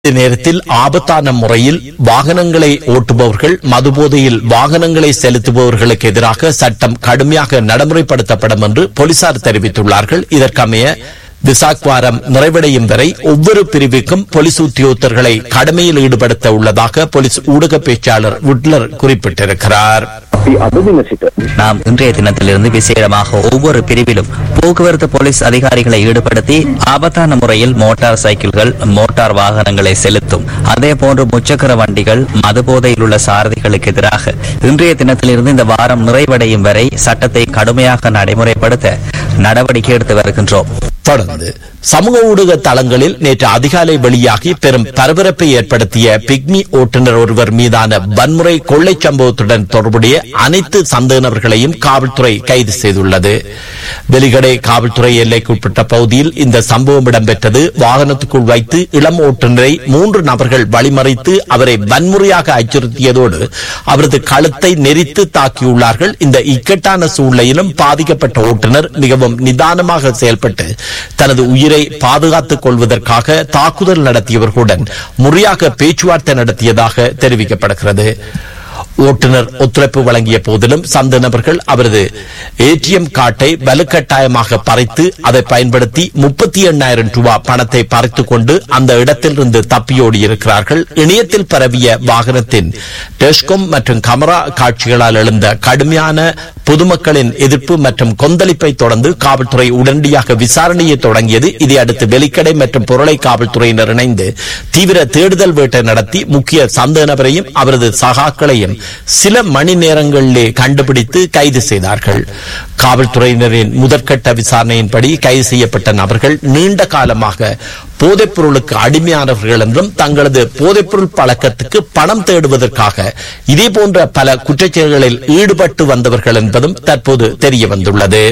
இந்த நேரத்தில் ஆபத்தான முறையில் வாகனங்களை ஓட்டுபவர்கள் மதுபோதையில் வாகனங்களை செலுத்துபவர்களுக்கு எதிராக சட்டம் கடுமையாக நடைமுறைப்படுத்தப்படும் என்று போலீசார் தெரிவித்துள்ளார்கள் இதற்கமைய விசாக் வாரம் நிறைவடையும் வரை ஒவ்வொரு பிரிவுக்கும் போலீஸ் உத்தியோகத்தர்களை கடமையில் ஈடுபடுத்த உள்ளதாக போலீஸ் ஊடக பேச்சாளர் உட்லர் குறிப்பிட்டிருக்கிறார் අපි අද දින සිට நாம் இன்றைய தினத்திலிருந்து விசேடமாக ஒவ்வொரு பிரிவிலும் போக்குவரத்து போலீஸ் அதிகாரிகளை ஈடுபடுத்தி ஆபத்தான முறையில் மோட்டார் சைக்கிள்கள் மோட்டார் வாகனங்களை செலுத்தும் அதே போன்று முச்சக்கர வண்டிகள் மதுபோதையில் உள்ள சாரதிகளுக்கு எதிராக இன்றைய தினத்திலிருந்து இந்த வாரம் நிறைவடையும் வரை சட்டத்தை கடுமையாக நடைமுறைப்படுத்த நடவடிக்கை எடுத்து வருகின்றோம் தொடர்ந்து சமூக ஊடக தளங்களில் நேற்று அதிகாலை வெளியாகி பெரும் பரபரப்பை ஏற்படுத்திய பிக்மி ஓட்டுநர் ஒருவர் மீதான வன்முறை கொள்ளை சம்பவத்துடன் தொடர்புடைய அனைத்து சந்தேக நபர்களையும் காவல்துறை கைது செய்துள்ளது வெலிகடை காவல்துறை எல்லைக்குட்பட்ட பகுதியில் இந்த சம்பவம் இடம்பெற்றது வாகனத்துக்குள் வைத்து இளம் ஓட்டுநரை மூன்று நபர்கள் வழிமறித்து அவரை வன்முறையாக அச்சுறுத்தியதோடு அவரது கழுத்தை நெரித்து தாக்கியுள்ளார்கள் இந்த இக்கட்டான சூழ்நிலையிலும் பாதிக்கப்பட்ட ஓட்டுநர் மிகவும் நிதானமாக செயல்பட்டு தனது உயிரை பாதுகாத்துக் கொள்வதற்காக தாக்குதல் நடத்தியவர்களுடன் முறையாக பேச்சுவார்த்தை நடத்தியதாக தெரிவிக்கப்படுகிறது ஓட்டுநர் ஒத்துழைப்பு வழங்கிய போதிலும் சந்த நபர்கள் அவரது ஏடிஎம் கார்டை வலுக்கட்டாயமாக பறித்து அதை பயன்படுத்தி முப்பத்தி எண்ணாயிரம் ரூபாய் பணத்தை பறித்துக் கொண்டு அந்த இடத்திலிருந்து தப்பியோடி இருக்கிறார்கள் இணையத்தில் பரவிய வாகனத்தின் டெஸ்கோம் மற்றும் கமரா காட்சிகளால் எழுந்த கடுமையான பொதுமக்களின் எதிர்ப்பு மற்றும் கொந்தளிப்பை தொடர்ந்து காவல்துறை உடனடியாக விசாரணையை தொடங்கியது இதை அடுத்து வெலிக்கடை மற்றும் பொருளை காவல்துறையினர் இணைந்து தீவிர தேடுதல் வேட்டை நடத்தி முக்கிய சந்தேக நபரையும் அவரது சகாக்களையும் சில மணி நேரங்களிலே கண்டுபிடித்து கைது செய்தார்கள் காவல்துறையினரின் முதற்கட்ட விசாரணையின்படி கைது செய்யப்பட்ட நபர்கள் நீண்ட காலமாக போதைப் பொருளுக்கு அடிமையானவர்கள் என்றும் தங்களது போதைப்பொருள் பழக்கத்துக்கு பணம் தேடுவதற்காக இதே போன்ற பல குற்றச்செயல்களில் ஈடுபட்டு வந்தவர்கள் என்பதும் தற்போது தெரிய வந்துள்ளது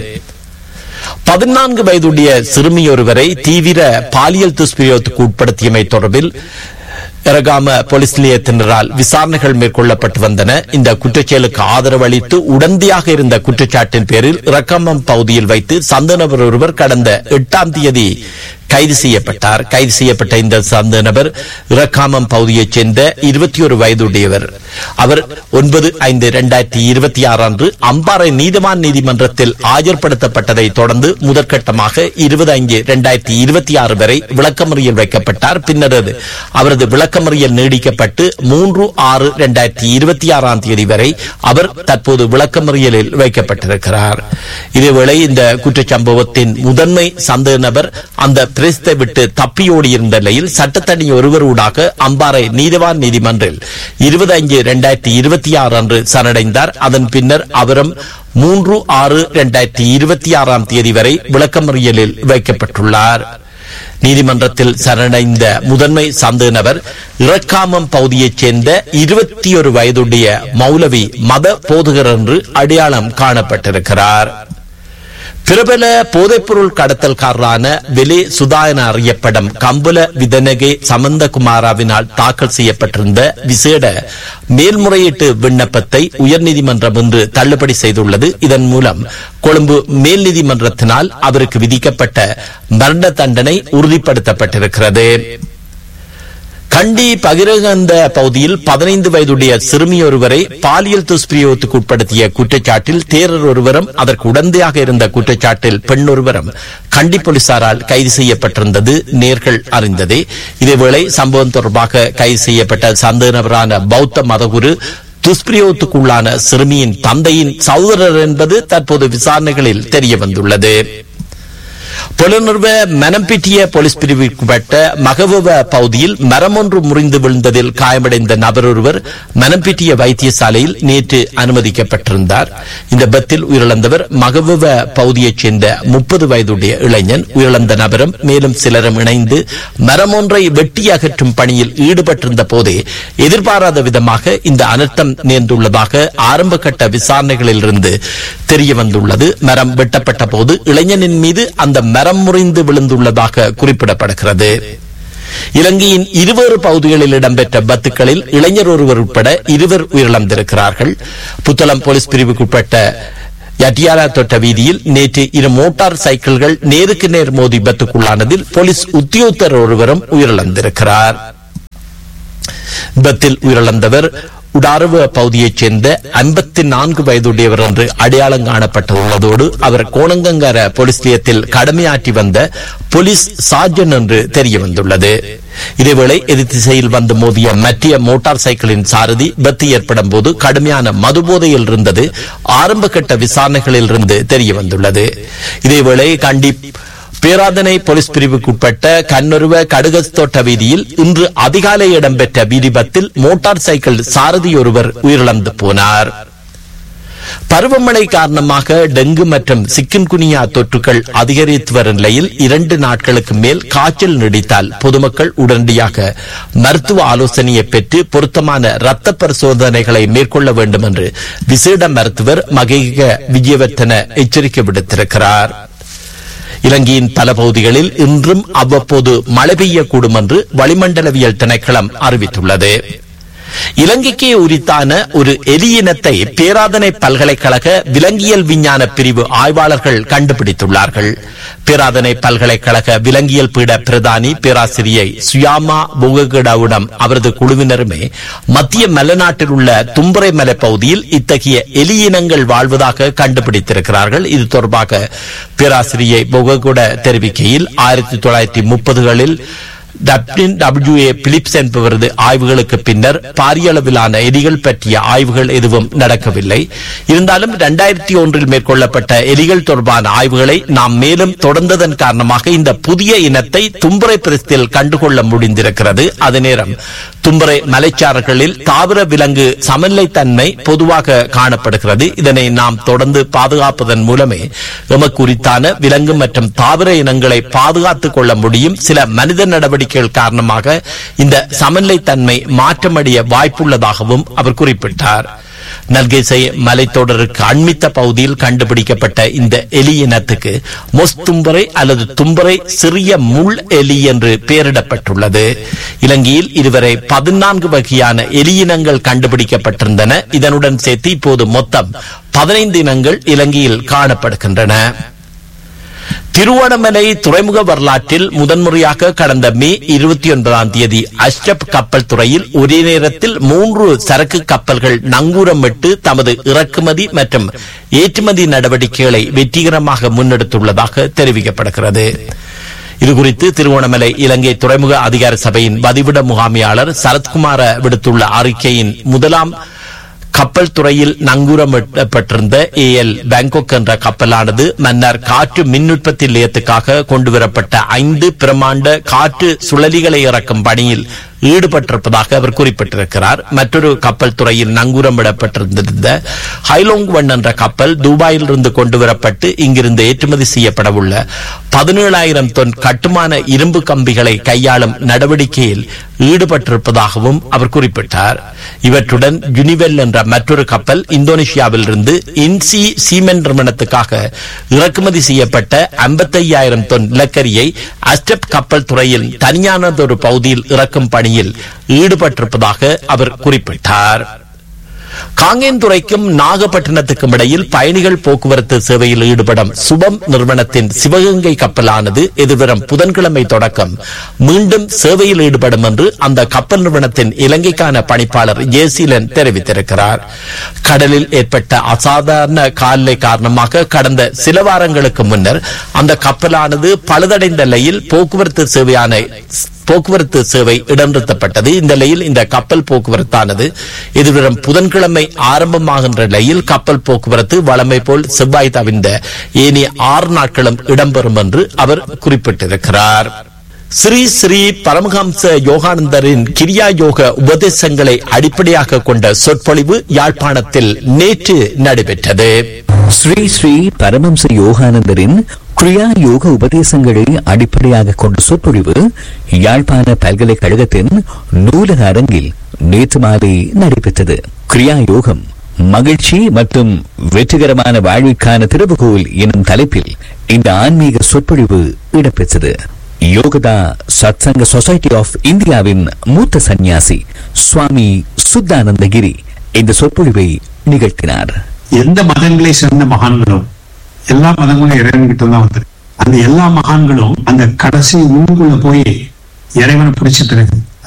பதினான்கு வயதுடைய சிறுமியொருவரை தீவிர பாலியல் துஷ்பிரயோகத்துக்கு உட்படுத்தியமை தொடர்பில் எரகாம போலீஸ் நிலையத்தினரால் விசாரணைகள் மேற்கொள்ளப்பட்டு வந்தன இந்த குற்றச்செயலுக்கு ஆதரவு அளித்து உடந்தையாக இருந்த குற்றச்சாட்டின் பேரில் ரக்கமம் பகுதியில் வைத்து சந்த நபர் ஒருவர் கடந்த எட்டாம் தேதி கைது செய்யப்பட்டார் கைது செய்யப்பட்ட இந்த சந்த நபர் இரக்காமம் பகுதியைச் சேர்ந்த இருபத்தி ஒரு வயதுடையவர் அவர் ஒன்பது ஐந்து இரண்டாயிரத்தி இருபத்தி ஆறு அன்று அம்பாறை நீதிவான் நீதிமன்றத்தில் ஆஜர்படுத்தப்பட்டதை தொடர்ந்து முதற்கட்டமாக இருபது ஐந்து இரண்டாயிரத்தி இருபத்தி ஆறு வரை விளக்கமறியல் வைக்கப்பட்டார் பின்னர் அது அவரது விளக்கமறியல் நீடிக்கப்பட்டு மூன்று ஆறு இரண்டாயிரத்தி இருபத்தி ஆறாம் தேதி வரை அவர் தற்போது விளக்கமறியலில் வைக்கப்பட்டிருக்கிறார் இதேவேளை இந்த குற்றச்சம்பவத்தின் முதன்மை சந்தேக நபர் அந்த பிரேசத்தை விட்டு தப்பியோடியிருந்த நிலையில் சட்டத்தணி ஒருவரூடாக அம்பாறை நீதிவான் நீதிமன்றில் இருபது ஐந்து இரண்டாயிரத்தி இருபத்தி ஆறு அன்று சரணடைந்தார் அதன் பின்னர் அவரும் மூன்று ஆறு இரண்டாயிரத்தி இருபத்தி ஆறாம் தேதி வரை விளக்கமறியலில் வைக்கப்பட்டுள்ளார் நீதிமன்றத்தில் சரணடைந்த முதன்மை சந்தேக நபர் இறக்காமம் பகுதியைச் சேர்ந்த இருபத்தி ஒரு வயதுடைய மௌலவி மத போதகர் என்று அடையாளம் காணப்பட்டிருக்கிறார் பிரபல போதைப்பொருள் கடத்தல்காரரான வெலே சுதா என அறியப்படும் கம்புல விதனகே சமந்தகுமாராவினால் தாக்கல் செய்யப்பட்டிருந்த விசேட மேல்முறையீட்டு விண்ணப்பத்தை உயர்நீதிமன்றம் இன்று தள்ளுபடி செய்துள்ளது இதன் மூலம் கொழும்பு மேல் நீதிமன்றத்தினால் அவருக்கு விதிக்கப்பட்ட மரண தண்டனை உறுதிப்படுத்தப்பட்டிருக்கிறது கண்டி பகிரகந்த பகுதியில் பதினைந்து வயதுடைய சிறுமியொருவரை பாலியல் துஷ்பிரயோகத்துக்கு உட்படுத்திய குற்றச்சாட்டில் தேரர் ஒருவரும் அதற்கு உடந்தையாக இருந்த குற்றச்சாட்டில் பெண் ஒருவரும் கண்டி போலீசாரால் கைது செய்யப்பட்டிருந்தது நேர்கள் அறிந்ததே இதேவேளை சம்பவம் தொடர்பாக கைது செய்யப்பட்ட சந்தேக நபரான பௌத்த மதகுரு துஷ்பிரயோகத்துக்குள்ளான சிறுமியின் தந்தையின் சகோதரர் என்பது தற்போது விசாரணைகளில் தெரிய வந்துள்ளது புலனுர்வ மனம்பிட்டிய போலீஸ் பிரிவுக்குட்பட்ட மகவுவ பகுதியில் மரம் ஒன்று முறிந்து விழுந்ததில் காயமடைந்த நபர் ஒருவர் மனம்பிட்டிய வைத்தியசாலையில் நேற்று அனுமதிக்கப்பட்டிருந்தார் இந்த விபத்தில் உயிரிழந்தவர் மகவுவ பகுதியைச் சேர்ந்த முப்பது வயதுடைய இளைஞன் உயிரிழந்த நபரும் மேலும் சிலரும் இணைந்து மரம் ஒன்றை வெட்டி அகற்றும் பணியில் ஈடுபட்டிருந்த போதே எதிர்பாராத விதமாக இந்த அனர்த்தம் நேர்ந்துள்ளதாக ஆரம்ப கட்ட விசாரணைகளில் இருந்து தெரிய வந்துள்ளது மரம் வெட்டப்பட்ட போது இளைஞனின் மீது அந்த மரம் முறிந்து விழுந்துள்ளதாக குறிப்பிடப்படுகிறது இலங்கையின் இருவேறு பகுதிகளில் இடம்பெற்ற பத்துக்களில் இளைஞர் ஒருவர் உட்பட இருவர் உயிரிழந்திருக்கிறார்கள் புத்தளம் போலீஸ் பிரிவுக்குட்பட்ட யட்டியாலா தொட்ட வீதியில் நேற்று இரு மோட்டார் சைக்கிள்கள் நேருக்கு நேர் மோதி விபத்துக்குள்ளானதில் போலீஸ் உத்தியோகத்தர் ஒருவரும் உயிரிழந்திருக்கிறார் விபத்தில் உயிரிழந்தவர் உடாரவ பகுதியைச் சேர்ந்த ஐம்பத்தி நான்கு வயதுடையவர் என்று அடையாளம் காணப்பட்டுள்ளதோடு அவர் கோணங்கங்கர போலீஸ் நிலையத்தில் கடமையாற்றி வந்த போலீஸ் சார்ஜன் என்று தெரிய வந்துள்ளது இதேவேளை எதிர் திசையில் வந்து மோதிய மற்றிய மோட்டார் சைக்கிளின் சாரதி விபத்து ஏற்படும் போது கடுமையான மதுபோதையில் இருந்தது ஆரம்ப கட்ட விசாரணைகளில் இருந்து தெரிய வந்துள்ளது இதேவேளை கண்டி பேராதனை போலீஸ் பிரிவுக்குட்பட்ட கண்ணொருவ கடுகஸ்தோட்ட வீதியில் இன்று அதிகாலை இடம்பெற்ற வீதிபத்தில் மோட்டார் சைக்கிள் சாரதி ஒருவர் உயிரிழந்து போனார் பருவமழை காரணமாக டெங்கு மற்றும் சிக்கன்குனியா தொற்றுகள் அதிகரித்து வரும் நிலையில் இரண்டு நாட்களுக்கு மேல் காய்ச்சல் நீடித்தால் பொதுமக்கள் உடனடியாக மருத்துவ ஆலோசனையை பெற்று பொருத்தமான ரத்த பரிசோதனைகளை மேற்கொள்ள வேண்டும் என்று விசேட மருத்துவர் மகேக விஜயவர்த்தன எச்சரிக்கை விடுத்திருக்கிறார் இலங்கையின் பல பகுதிகளில் இன்றும் அவ்வப்போது மழை பெய்யக்கூடும் என்று வளிமண்டலவியல் திணைக்களம் அறிவித்துள்ளது இலங்கைக்கு உரித்தான ஒரு எலியினத்தை பேராதனை பல்கலைக்கழக விலங்கியல் விஞ்ஞான பிரிவு ஆய்வாளர்கள் கண்டுபிடித்துள்ளார்கள் பேராதனை பல்கலைக்கழக விலங்கியல் பீட பிரதானி பேராசிரியை சுயாமா புககடாவிடம் அவரது குழுவினருமே மத்திய மலைநாட்டில் உள்ள தும்பரை மலை பகுதியில் இத்தகைய எலியினங்கள் வாழ்வதாக கண்டுபிடித்திருக்கிறார்கள் இது தொடர்பாக பேராசிரியை புககுட தெரிவிக்கையில் ஆயிரத்தி தொள்ளாயிரத்தி முப்பதுகளில் டப்ளின் டபிள்யூ ஏ பிலிப்ஸ் என்பவரது ஆய்வுகளுக்கு பின்னர் பாரிய அளவிலான எலிகள் பற்றிய ஆய்வுகள் எதுவும் நடக்கவில்லை இருந்தாலும் இரண்டாயிரத்தி ஒன்றில் மேற்கொள்ளப்பட்ட எலிகள் தொடர்பான ஆய்வுகளை நாம் மேலும் தொடர்ந்ததன் காரணமாக இந்த புதிய இனத்தை தும்பரை பிரஸ்தில் கண்டுகொள்ள முடிந்திருக்கிறது அதே நேரம் தும்பரை மலைச்சாரர்களில் தாவர விலங்கு சமநிலைத்தன்மை பொதுவாக காணப்படுகிறது இதனை நாம் தொடர்ந்து பாதுகாப்பதன் மூலமே எமக்கு உரித்தான விலங்கு மற்றும் தாவர இனங்களை பாதுகாத்துக் கொள்ள முடியும் சில மனித நடவடிக்கைகள் காரணமாக இந்த சமநிலைத்தன்மை மாற்றமடைய வாய்ப்புள்ளதாகவும் அவர் குறிப்பிட்டார் நல்கேசை மலைத்தொடருக்கு அண்மித்த பகுதியில் கண்டுபிடிக்கப்பட்ட இந்த எலி இனத்துக்கு மொஸ்தும்பரை அல்லது தும்பரை சிறிய முள் எலி என்று பெயரிடப்பட்டுள்ளது இலங்கையில் இதுவரை பதினான்கு வகையான எலி இனங்கள் கண்டுபிடிக்கப்பட்டிருந்தன இதனுடன் சேர்த்து இப்போது மொத்தம் பதினைந்து இனங்கள் இலங்கையில் காணப்படுகின்றன திருவண்ணாமலை துறைமுக வரலாற்றில் முதன்முறையாக கடந்த மே இருபத்தி ஒன்பதாம் தேதி அஷ்டப் கப்பல் துறையில் ஒரே நேரத்தில் மூன்று சரக்கு கப்பல்கள் நங்கூரமிட்டு தமது இறக்குமதி மற்றும் ஏற்றுமதி நடவடிக்கைகளை வெற்றிகரமாக முன்னெடுத்துள்ளதாக தெரிவிக்கப்படுகிறது இதுகுறித்து திருவோணமலை இலங்கை துறைமுக அதிகார சபையின் பதிவிட முகாமையாளர் சரத்குமார விடுத்துள்ள அறிக்கையின் முதலாம் கப்பல் துறையில் நங்கூரமிடப்பட்டிருந்த ஏஎல் பேங்காக் என்ற கப்பலானது மன்னர் காற்று மின் உற்பத்தி நிலையத்துக்காக கொண்டுவரப்பட்ட ஐந்து பிரமாண்ட காற்று சுழலிகளை இறக்கும் பணியில் ஈடுபட்டிருப்பதாக அவர் குறிப்பிட்டிருக்கிறார் மற்றொரு கப்பல் துறையில் நங்கூரமிடப்பட்டிருந்திருந்த ஹைலோங் ஒன் என்ற கப்பல் துபாயிலிருந்து கொண்டுவரப்பட்டு இங்கிருந்து ஏற்றுமதி செய்யப்படவுள்ள பதினேழாயிரம் தொன் கட்டுமான இரும்பு கம்பிகளை கையாளும் நடவடிக்கையில் ஈடுபட்டிருப்பதாகவும் அவர் குறிப்பிட்டார் இவற்றுடன் யுனிவெல் என்ற மற்றொரு கப்பல் இந்தோனேஷியாவிலிருந்து இன்சி சீமென் நிறுவனத்துக்காக இறக்குமதி செய்யப்பட்ட ஐம்பத்தையாயிரம் தொன் நிலக்கரியை அஸ்டப் கப்பல் துறையில் தனியானதொரு பகுதியில் இறக்கும் பணியில் ஈடுபட்டிருப்பதாக அவர் குறிப்பிட்டார் காங்கேந்துறைக்கும் நாகப்பட்டினத்துக்கும் இடையில் பயணிகள் போக்குவரத்து சேவையில் ஈடுபடும் சுபம் நிறுவனத்தின் சிவகங்கை கப்பலானது எதிர்வரும் புதன்கிழமை தொடக்கம் மீண்டும் சேவையில் ஈடுபடும் என்று அந்த கப்பல் நிறுவனத்தின் இலங்கைக்கான பணிப்பாளர் ஜேசிலன் தெரிவித்திருக்கிறார் கடலில் ஏற்பட்ட அசாதாரண காலநிலை காரணமாக கடந்த சில வாரங்களுக்கு முன்னர் அந்த கப்பலானது பழுதடைந்த நிலையில் போக்குவரத்து சேவையான போக்குவரத்து சேவை இடநிறுத்தப்பட்டது இந்த நிலையில் இந்த கப்பல் போக்குவரத்தானது எதிர்வரும் புதன்கிழமை ஆரம்பமாகின்ற நிலையில் கப்பல் போக்குவரத்து வளமை போல் செவ்வாய் தவிர்ந்த ஏனைய ஆறு நாட்களும் இடம்பெறும் என்று அவர் குறிப்பிட்டிருக்கிறார் ஸ்ரீ ஸ்ரீ பரமஹம்ச யோகானந்தரின் கிரியா யோக உபதேசங்களை அடிப்படையாக கொண்ட சொற்பொழிவு யாழ்ப்பாணத்தில் நேற்று நடைபெற்றது ஸ்ரீ ஸ்ரீ பரமம்ச யோகானந்தரின் கிரியா யோக உபதேசங்களை அடிப்படையாக கொண்ட சொற்பொழிவு யாழ்ப்பாண பல்கலைக்கழகத்தின் நூலக அரங்கில் நேற்று மாலை நடைபெற்றது கிரியா யோகம் மகிழ்ச்சி மற்றும் வெற்றிகரமான வாழ்விற்கான திறவுகோல் எனும் தலைப்பில் இந்த ஆன்மீக சொற்பொழிவு இடம்பெற்றது யோகதா சத்சங்க சொசைட்டி ஆஃப் இந்தியாவின் மூத்த சந்நியாசி சுவாமி சுத்தானந்தகிரி இந்த சொற்பொழிவை நிகழ்த்தினார் எந்த மதங்களை சேர்ந்த மகான்களும் எல்லா மதங்களும் இறைவன்கிட்ட தான் வந்து அந்த எல்லா மகான்களும் அந்த கடைசி உள்ளுக்குள்ள போய் இறைவனை பிடிச்ச பிறகு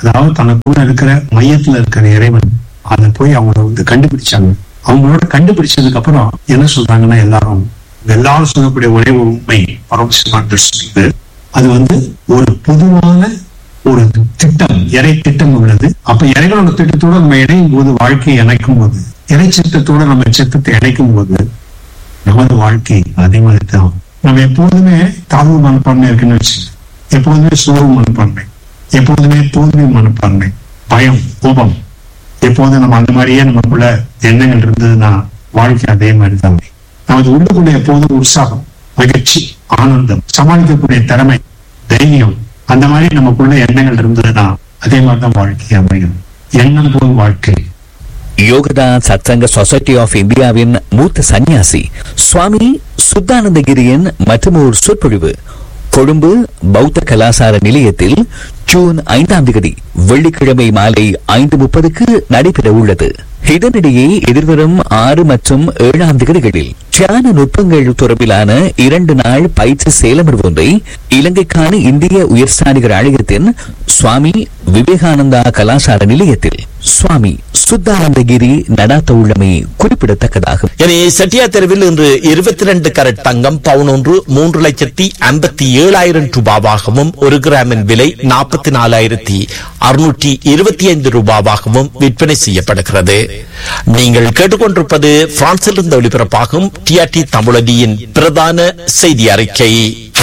அதாவது தனக்குள்ள இருக்கிற மையத்துல இருக்கிற இறைவன் அதை போய் அவங்க வந்து கண்டுபிடிச்சாங்க அவங்களோட கண்டுபிடிச்சதுக்கு அப்புறம் என்ன சொல்றாங்கன்னா எல்லாரும் எல்லாரும் சொல்லக்கூடிய ஒரே ஒரு உண்மை பரமசிவன் சொல்றது அது வந்து ஒரு பொதுவான ஒரு திட்டம் இறை திட்டம் உள்ளது அப்ப இறைகளோட திட்டத்தோட நம்ம இணையும் போது வாழ்க்கையை இணைக்கும் போது இறை சித்தத்தோட நம்ம சித்தத்தை இணைக்கும் போது நமது வாழ்க்கை அதே மாதிரி தான் நம்ம எப்போதுமே தாழ்வு மனப்பான்மை இருக்குன்னு வச்சு எப்போதுமே சோர்வு மனப்பான்மை எப்போதுமே தோல்வி மனப்பான்மை பயம் கோபம் எப்போதும் நம்ம அந்த மாதிரியே நமக்குள்ள எண்ணங்கள் இருந்ததுன்னா வாழ்க்கை அதே மாதிரி தான் நமது உள்ளுக்குள்ள எப்போதும் உற்சாகம் மகிழ்ச்சி ஆனந்தம் சமாளிக்கக்கூடிய திறமை தைரியம் அந்த மாதிரி நமக்குள்ள எண்ணங்கள் இருந்ததுன்னா அதே மாதிரிதான் வாழ்க்கை அமையும் எண்ணம் போல் வாழ்க்கை யோகதா சத்சங்க சொசைட்டி ஆஃப் இந்தியாவின் மூத்த சன்னியாசி சுவாமி சுத்தானந்தகிரியின் மற்றொரு சொற்பொழிவு கொழும்பு பௌத்த கலாசார நிலையத்தில் ஜூன் ஐந்தாம் தேதி வெள்ளிக்கிழமை மாலை ஐந்து முப்பதுக்கு நடைபெற உள்ளது இதனிடையே எதிர்வரும் ஆறு மற்றும் ஏழாம் தேதிகளில் தியான நுட்பங்கள் தொடர்பிலான இரண்டு நாள் பயிற்சி செயலமர்வு ஒன்றை இலங்கைக்கான இந்திய உயர்ஸ்தானிகர் ஆலயத்தின் சுவாமி விவேகானந்தா கலாசார நிலையத்தில் சுவாமி சுத்தானந்தகிரி நடாத்த உள்ளமை குறிப்பிடத்தக்கதாகும் இனி செட்டியா தெருவில் இன்று இருபத்தி ரெண்டு கரட் தங்கம் பவுன் ஒன்று மூன்று லட்சத்தி ஐம்பத்தி ஏழாயிரம் ரூபாவாகவும் ஒரு கிராமின் விலை நாற்பத்தி நாலாயிரத்தி அறுநூற்றி இருபத்தி ஐந்து ரூபாவாகவும் விற்பனை செய்யப்படுகிறது நீங்கள் கேட்டுக்கொண்டிருப்பது பிரான்சிலிருந்து ஒளிபரப்பாகும் டிஆர்டி தமிழடியின் பிரதான செய்தி அறிக்கை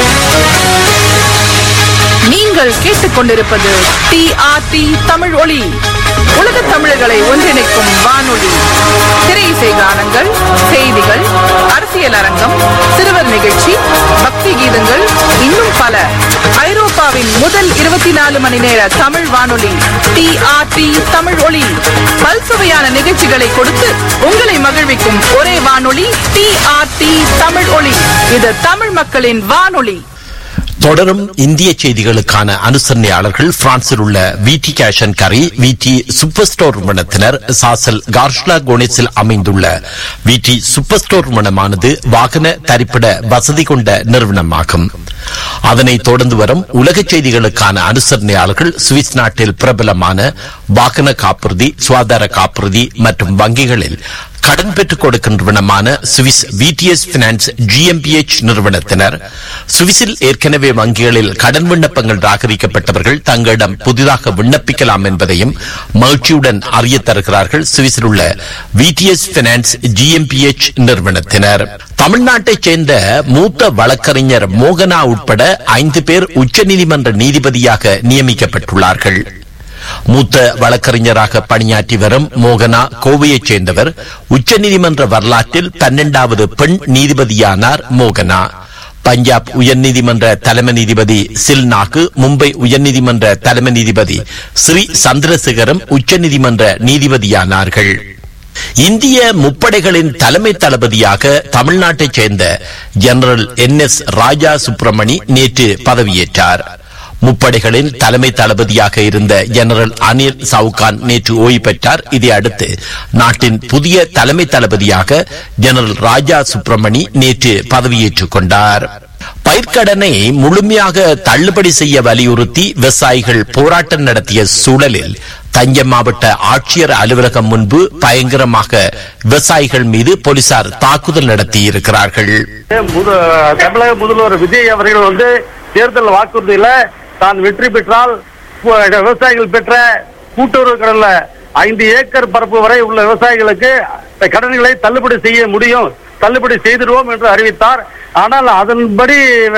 நீங்கள் கேட்டுக்கொண்டிருப்பது டிஆர்டி தமிழ் ஒளி உலக தமிழர்களை ஒன்றிணைக்கும் வானொலி திரையிசை கானங்கள் செய்திகள் அரசியல் அரங்கம் சிறுவர் நிகழ்ச்சி பக்தி கீதங்கள் இன்னும் பல ஐரோப்பாவின் முதல் இருபத்தி நாலு மணி நேர தமிழ் வானொலி டிஆர்டி தமிழ் ஒளி பல்சுவையான நிகழ்ச்சிகளை கொடுத்து உங்களை மகிழ்விக்கும் ஒரே வானொலி டிஆர்டி தமிழ் ஒளி இது தமிழ் மக்களின் வானொலி தொடரும் இந்திய செய்திகளுக்கான அனுசரணையாளர்கள் பிரான்சில் உள்ள விடி கேஷன் கரி விடி சூப்பர் ஸ்டோர் நிறுவனத்தினர் சாசல் கார்ஷ்லா கோனிஸில் அமைந்துள்ள விடி சூப்பர் ஸ்டோர் நிறுவனமானது வாகன தரிப்பிட வசதி கொண்ட நிறுவனமாகும் அதனைத் தொடர்ந்து வரும் உலக செய்திகளுக்கான அனுசரணையாளர்கள் சுவிஸ் நாட்டில் பிரபலமான வாகன காப்புறுதி சுகாதார காப்புறுதி மற்றும் வங்கிகளில் கடன் பெற்றுக் கொடுக்கும் நிறுவனமான சுவிஸ் விடிஎஸ் பினான்ஸ் ஜிஎம்பிஎச் நிறுவனத்தினர் சுவிஸில் ஏற்கனவே வங்கிகளில் கடன் விண்ணப்பங்கள் ராகரிக்கப்பட்டவர்கள் தங்களிடம் புதிதாக விண்ணப்பிக்கலாம் என்பதையும் மகிழ்ச்சியுடன் அறிய தருகிறார்கள் சுவிஸில் உள்ள விடிஎஸ் பினான்ஸ் ஜிஎம்பிஎச் நிறுவனத்தினர் தமிழ்நாட்டைச் சேர்ந்த மூத்த வழக்கறிஞர் மோகனா உட்பட ஐந்து பேர் உச்சநீதிமன்ற நீதிபதியாக நியமிக்கப்பட்டுள்ளார்கள் மூத்த வழக்கறிஞராக பணியாற்றி வரும் மோகனா கோவையைச் சேர்ந்தவர் உச்சநீதிமன்ற வரலாற்றில் பன்னெண்டாவது பெண் நீதிபதியானார் மோகனா பஞ்சாப் உயர்நீதிமன்ற தலைமை நீதிபதி சில்நாக்கு மும்பை உயர்நீதிமன்ற தலைமை நீதிபதி ஸ்ரீ சந்திரசேகரம் உச்சநீதிமன்ற நீதிபதியானார்கள் இந்திய முப்படைகளின் தலைமை தளபதியாக தமிழ்நாட்டைச் சேர்ந்த general N S Raja Subramani நேற்று பதவியேற்றார் முப்படைகளின் தலைமை தளபதியாக இருந்த ஜெனரல் அனில் சவுகான் நேற்று ஓய்வு பெற்றார் இதை அடுத்து நாட்டின் புதிய தலைமை தளபதியாக ஜெனரல் ராஜா சுப்பிரமணி நேற்று பதவியேற்றுக் கொண்டார் பயிர்க்கடனை முழுமையாக தள்ளுபடி செய்ய வலியுறுத்தி விவசாயிகள் போராட்டம் நடத்திய சூழலில் தஞ்சை மாவட்ட ஆட்சியர் அலுவலகம் முன்பு பயங்கரமாக விவசாயிகள் மீது போலீசார் தாக்குதல் நடத்தி இருக்கிறார்கள் முத- தமிழக முதல்வர் விஜய் அவர்கள் வந்து தேர்தல் வாக்குறுதியில தான் வெற்றி பெற்றால் பு- விவசாயிகள் பெற்ற கூட்டுறவு கடன்ல ஐந்து ஏக்கர் பரப்பு வரை உள்ள விவசாயிகளுக்கு கடன்களை தள்ளுபடி செய்ய முடியும் தள்ளுபடி செய்திடுவோம் என்று அறிவித்தார் ஆனால் அதன்படி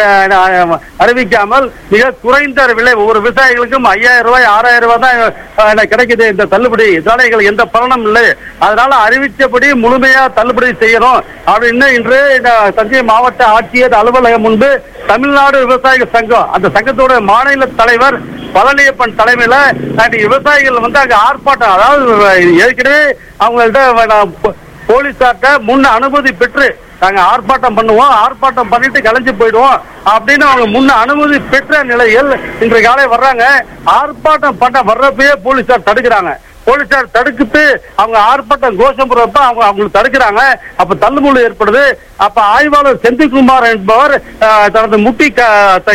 அஹ், அறிவிக்காமல் மிக குறைந்த விலை ஒவ்வொரு விவசாயிகளுக்கும் ஐயாயிரம் ரூபாய் ஆறாயிரம் ரூபாய் தான் அஹ், கிடைக்குது இந்த தள்ளுபடி இதனால எங்களுக்கு எந்த பலனும் இல்லை அதனால அறிவிச்சபடி முழுமையா தள்ளுபடி செய்யணும் அப்படின்னு இன்று இந்த தஞ்சை மாவட்ட ஆட்சியர் அலுவலகம் முன்பு தமிழ்நாடு விவசாயிகள் சங்கம் அந்த சங்கத்தோட மாநில தலைவர் பழனியப்பன் தலைமையில அன்னைக்கு விவசாயிகள் வந்து அங்க ஆர்ப்பாட்டம் அதாவது ஏற்கனவே அவங்கள்ட்ட நான் போ- போலீசார்ட்ட முன்ன அனுமதி பெற்று நாங்க ஆர்ப்பாட்டம் பண்ணுவோம் ஆர்ப்பாட்டம் பண்ணிட்டு கலைஞ்சு போயிடுவோம் அப்படின்னு அவங்க முன்ன அனுமதி பெற்ற நிலையில் இன்று காலை வர்றாங்க ஆர்ப்பாட்டம் பண்ண வர்றப்பயே போலீசார் தடுக்கிறாங்க போலீசார் தடுக்கிட்டு அவங்க ஆர்ப்பாட்டம் கோஷம் போடுறப்ப அவங்க அவங்களுக்கு தடுக்கிறாங்க அப்ப தள்ளுமுள்ளு ஏற்படுது அப்ப ஆய்வாளர் செந்தில்குமார் என்பவர் அஹ், தனது முட்டி க-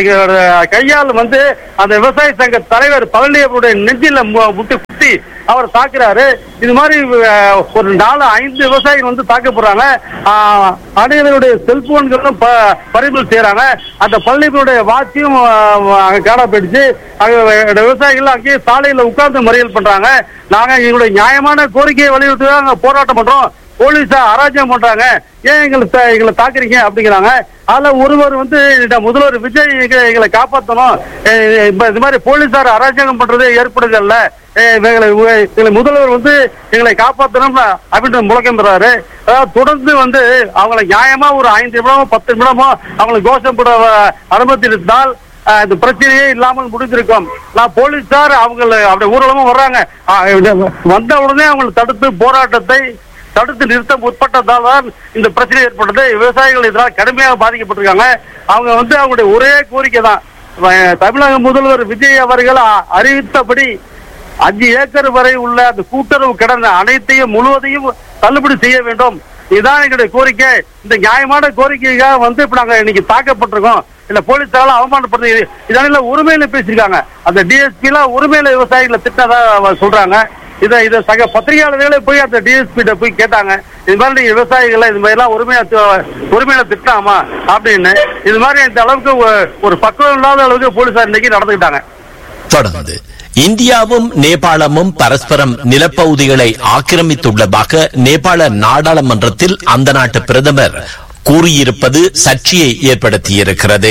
த- கையால் வந்து அந்த விவசாய சங்க தலைவர் பழனி அவருடைய நெஞ்சில மு- முட்டி குத்தி அவர் தாக்குறாரு இது மாதிரி அஹ், ஒரு நாலு ஐந்து விவசாயிகள் வந்து தாக்கப்படுறாங்க ஆஹ், அனைவருடைய செல்போன்களும் ப- பறிமுதல் செய்யறாங்க அந்த பழனிகளுடைய வாட்சியும் அங்க காண போயிடுச்சு அங்க விவசாயிகள் அங்கேயே சாலையில உட்கார்ந்து மறியல் பண்றாங்க நாங்க எங்களுடைய நியாயமான கோரிக்கையை வலியுறுத்தி தான் அங்க போராட்டம் பண்றோம் போலீஸா அராஜகம் பண்றாங்க ஏன் எங்களை தா- எங்களை தாக்குறீங்க அப்படிங்கிறாங்க அதுல ஒருவர் வந்து இந்த முதல்வர் விஜய் எங்க- எங்களை காப்பாற்றணும் அஹ் இப்ப இந்த மாதிரி போலீசார் அராஜகம் பண்றது ஏற்படுதல்ல எங்களை எங்களை முதல்வர் வந்து எங்களை காப்பாற்றணும் அப்படின்னு முழக்கம் பெறாரு அதாவது தொடர்ந்து வந்து அவங்களை நியாயமா ஒரு ஐந்து நிமிடமோ பத்து நிமிடமோ அவங்களை கோஷம் போட அஹ், அனுமதித்தால் அஹ், இந்த பிரச்சனையே இல்லாமல் முடிந்திருக்கும் நான் போலீசார் அவங்களை அப்படி ஊர்வலமும் வர்றாங்க அஹ், இந்த வந்த உடனே அவங்களை தடுத்து போராட்டத்தை தடுத்து நிறுத்த முற்பட்டதால் தான் இந்த பிரச்சனை ஏற்பட்டது விவசாயிகள் இதனால் கடுமையாக பாதிக்கப்பட்டிருக்காங்க அவங்க வந்து அவங்களுடைய ஒரே கோரிக்கை தான் அஹ், தமிழக முதல்வர் விஜய் அவர்கள் அ- அறிவித்தபடி அஞ்சு ஏக்கர் வரை உள்ள அந்த கூட்டுறவு கடன் அனைத்தையும் முழுவதையும் தள்ளுபடி செய்ய வேண்டும் இதுதான் எங்களுடைய கோரிக்கை இந்த நியாயமான கோரிக்கைக்காக வந்து இப்ப நாங்க இன்னைக்கு தாக்கப்பட்டிருக்கோம் இல்ல போலீசாரால அவமானப்படுறது இதனால உரிமையில பேசியிருக்காங்க அந்த டிஎஸ்பி எல்லாம் உரிமையில விவசாயிகளை திட்டதா அவ- சொல்றாங்க இதை இதை சக பத்திரிகையாளர்களே போய் அந்த டிஎஸ்பி போய் கேட்டாங்க இது மாதிரி நீங்க விவசாயிகளை இது மாதிரி எல்லாம் உரிமையா தி- உரிமையில திட்டாமா அப்படின்னு இது மாதிரி இந்த அளவுக்கு ஒ- ஒரு பக்குவம் இல்லாத அளவுக்கு போலீசார் இன்னைக்கு நடந்துக்கிட்டாங்க தொடர்ந்து இந்தியாவும் நேபாளமும் பரஸ்பரம் நிலப்பகுதிகளை ஆக்கிரமித்துள்ளதாக நேபாள நாடாளுமன்றத்தில் அந்த நாட்டு பிரதமர் கூறியிருப்பது சர்ச்சையை ஏற்படுத்தியிருக்கிறது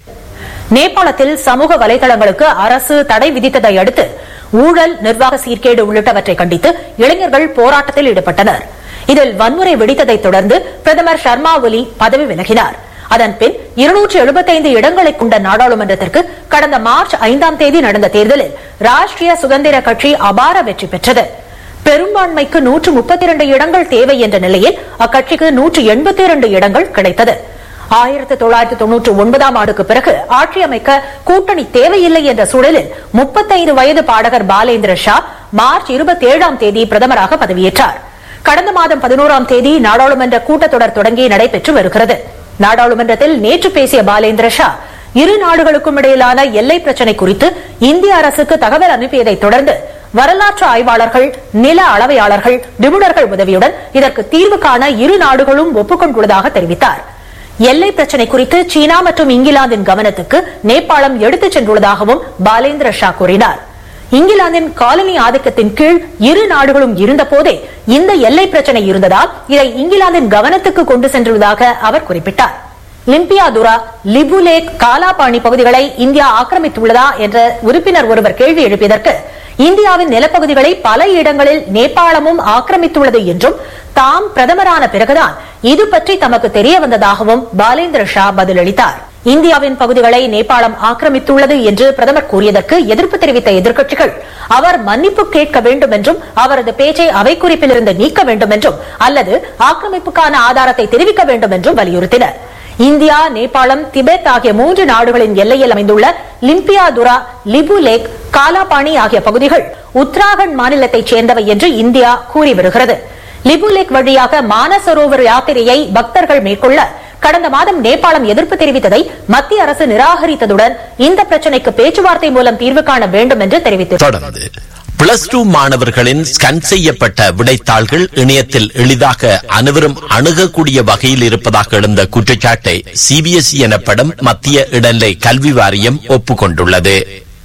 நேபாளத்தில் சமூக வலைதளங்களுக்கு அரசு தடை விதித்ததை அடுத்து ஊழல் நிர்வாக சீர்கேடு உள்ளிட்டவற்றை கண்டித்து இளைஞர்கள் போராட்டத்தில் ஈடுபட்டனர் இதில் வன்முறை வெடித்ததைத் தொடர்ந்து பிரதமர் ஷர்மா ஒலி பதவி விலகினார் அதன்பின் இருநூற்று எழுபத்தைந்து இடங்களை கொண்ட நாடாளுமன்றத்திற்கு கடந்த மார்ச் ஐந்தாம் தேதி நடந்த தேர்தலில் ராஷ்டிரிய சுதந்திர கட்சி அபார வெற்றி பெற்றது பெரும்பான்மைக்கு நூற்று முப்பத்தி இரண்டு இடங்கள் தேவை என்ற நிலையில் அக்கட்சிக்கு நூற்று எண்பத்தி இரண்டு இடங்கள் கிடைத்தது ஆயிரத்தி தொள்ளாயிரத்தி தொன்னூற்றி ஒன்பதாம் ஆண்டுக்கு பிறகு ஆட்சி அமைக்க கூட்டணி தேவையில்லை என்ற சூழலில் முப்பத்தைந்து வயது பாடகர் பாலேந்திர ஷா மார்ச் இருபத்தி ஏழாம் தேதி பிரதமராக பதவியேற்றார் கடந்த மாதம் பதினோராம் தேதி நாடாளுமன்ற கூட்டத்தொடர் தொடங்கி நடைபெற்று வருகிறது நாடாளுமன்றத்தில் நேற்று பேசிய பாலேந்திர ஷா இரு நாடுகளுக்கும் இடையிலான எல்லை பிரச்சினை குறித்து இந்திய அரசுக்கு தகவல் அனுப்பியதைத் தொடர்ந்து வரலாற்று ஆய்வாளர்கள் நில அளவையாளர்கள் நிபுணர்கள் உதவியுடன் இதற்கு தீர்வு காண இரு நாடுகளும் ஒப்புக்கொண்டுள்ளதாக தெரிவித்தார் எல்லை பிரச்சினை குறித்து சீனா மற்றும் இங்கிலாந்தின் கவனத்துக்கு நேபாளம் எடுத்துச் சென்றுள்ளதாகவும் பாலேந்திர ஷா கூறினார் இங்கிலாந்தின் காலனி ஆதிக்கத்தின் கீழ் இரு நாடுகளும் இருந்தபோதே இந்த எல்லை பிரச்சினை இருந்ததால் இதை இங்கிலாந்தின் கவனத்துக்கு கொண்டு சென்றுள்ளதாக அவர் குறிப்பிட்டார் லிம்பியாதுரா லிபுலேக் காலாபாணி பகுதிகளை இந்தியா ஆக்கிரமித்துள்ளதா என்ற உறுப்பினர் ஒருவர் கேள்வி எழுப்பியதற்கு இந்தியாவின் நிலப்பகுதிகளை பல இடங்களில் நேபாளமும் ஆக்கிரமித்துள்ளது என்றும் தாம் பிரதமரான பிறகுதான் இது பற்றி தமக்கு தெரிய வந்ததாகவும் பாலேந்திர ஷா பதிலளித்தார் இந்தியாவின் பகுதிகளை நேபாளம் ஆக்கிரமித்துள்ளது என்று பிரதமர் கூறியதற்கு எதிர்ப்பு தெரிவித்த எதிர்க்கட்சிகள் அவர் மன்னிப்பு கேட்க வேண்டும் என்றும் அவரது பேச்சை அவை குறிப்பிலிருந்து நீக்க வேண்டும் என்றும் அல்லது ஆக்கிரமிப்புக்கான ஆதாரத்தை தெரிவிக்க வேண்டும் என்றும் வலியுறுத்தினர் இந்தியா நேபாளம் திபெத் ஆகிய மூன்று நாடுகளின் எல்லையில் அமைந்துள்ள லிம்பியாதுரா லிபு லேக் காலாபாணி ஆகிய பகுதிகள் உத்தராகண்ட் மாநிலத்தைச் சேர்ந்தவை என்று இந்தியா கூறி வருகிறது லிபு லேக் வழியாக மானசரோவர் யாத்திரையை பக்தர்கள் மேற்கொள்ள கடந்த மாதம் நேபாளம் எதிர்ப்பு தெரிவித்ததை மத்திய அரசு நிராகரித்ததுடன் இந்த பிரச்சினைக்கு பேச்சுவார்த்தை மூலம் தீர்வு காண வேண்டும் என்று தெரிவித்தது தொடர்ந்து பிளஸ் டூ மாணவர்களின் ஸ்கன் செய்யப்பட்ட விடைத்தாள்கள் இணையத்தில் எளிதாக அனைவரும் அணுகக்கூடிய வகையில் இருப்பதாக எழுந்த குற்றச்சாட்டை சிபிஎஸ்இ எனப்படும் மத்திய இடைநிலை கல்வி வாரியம் ஒப்புக்கொண்டுள்ளது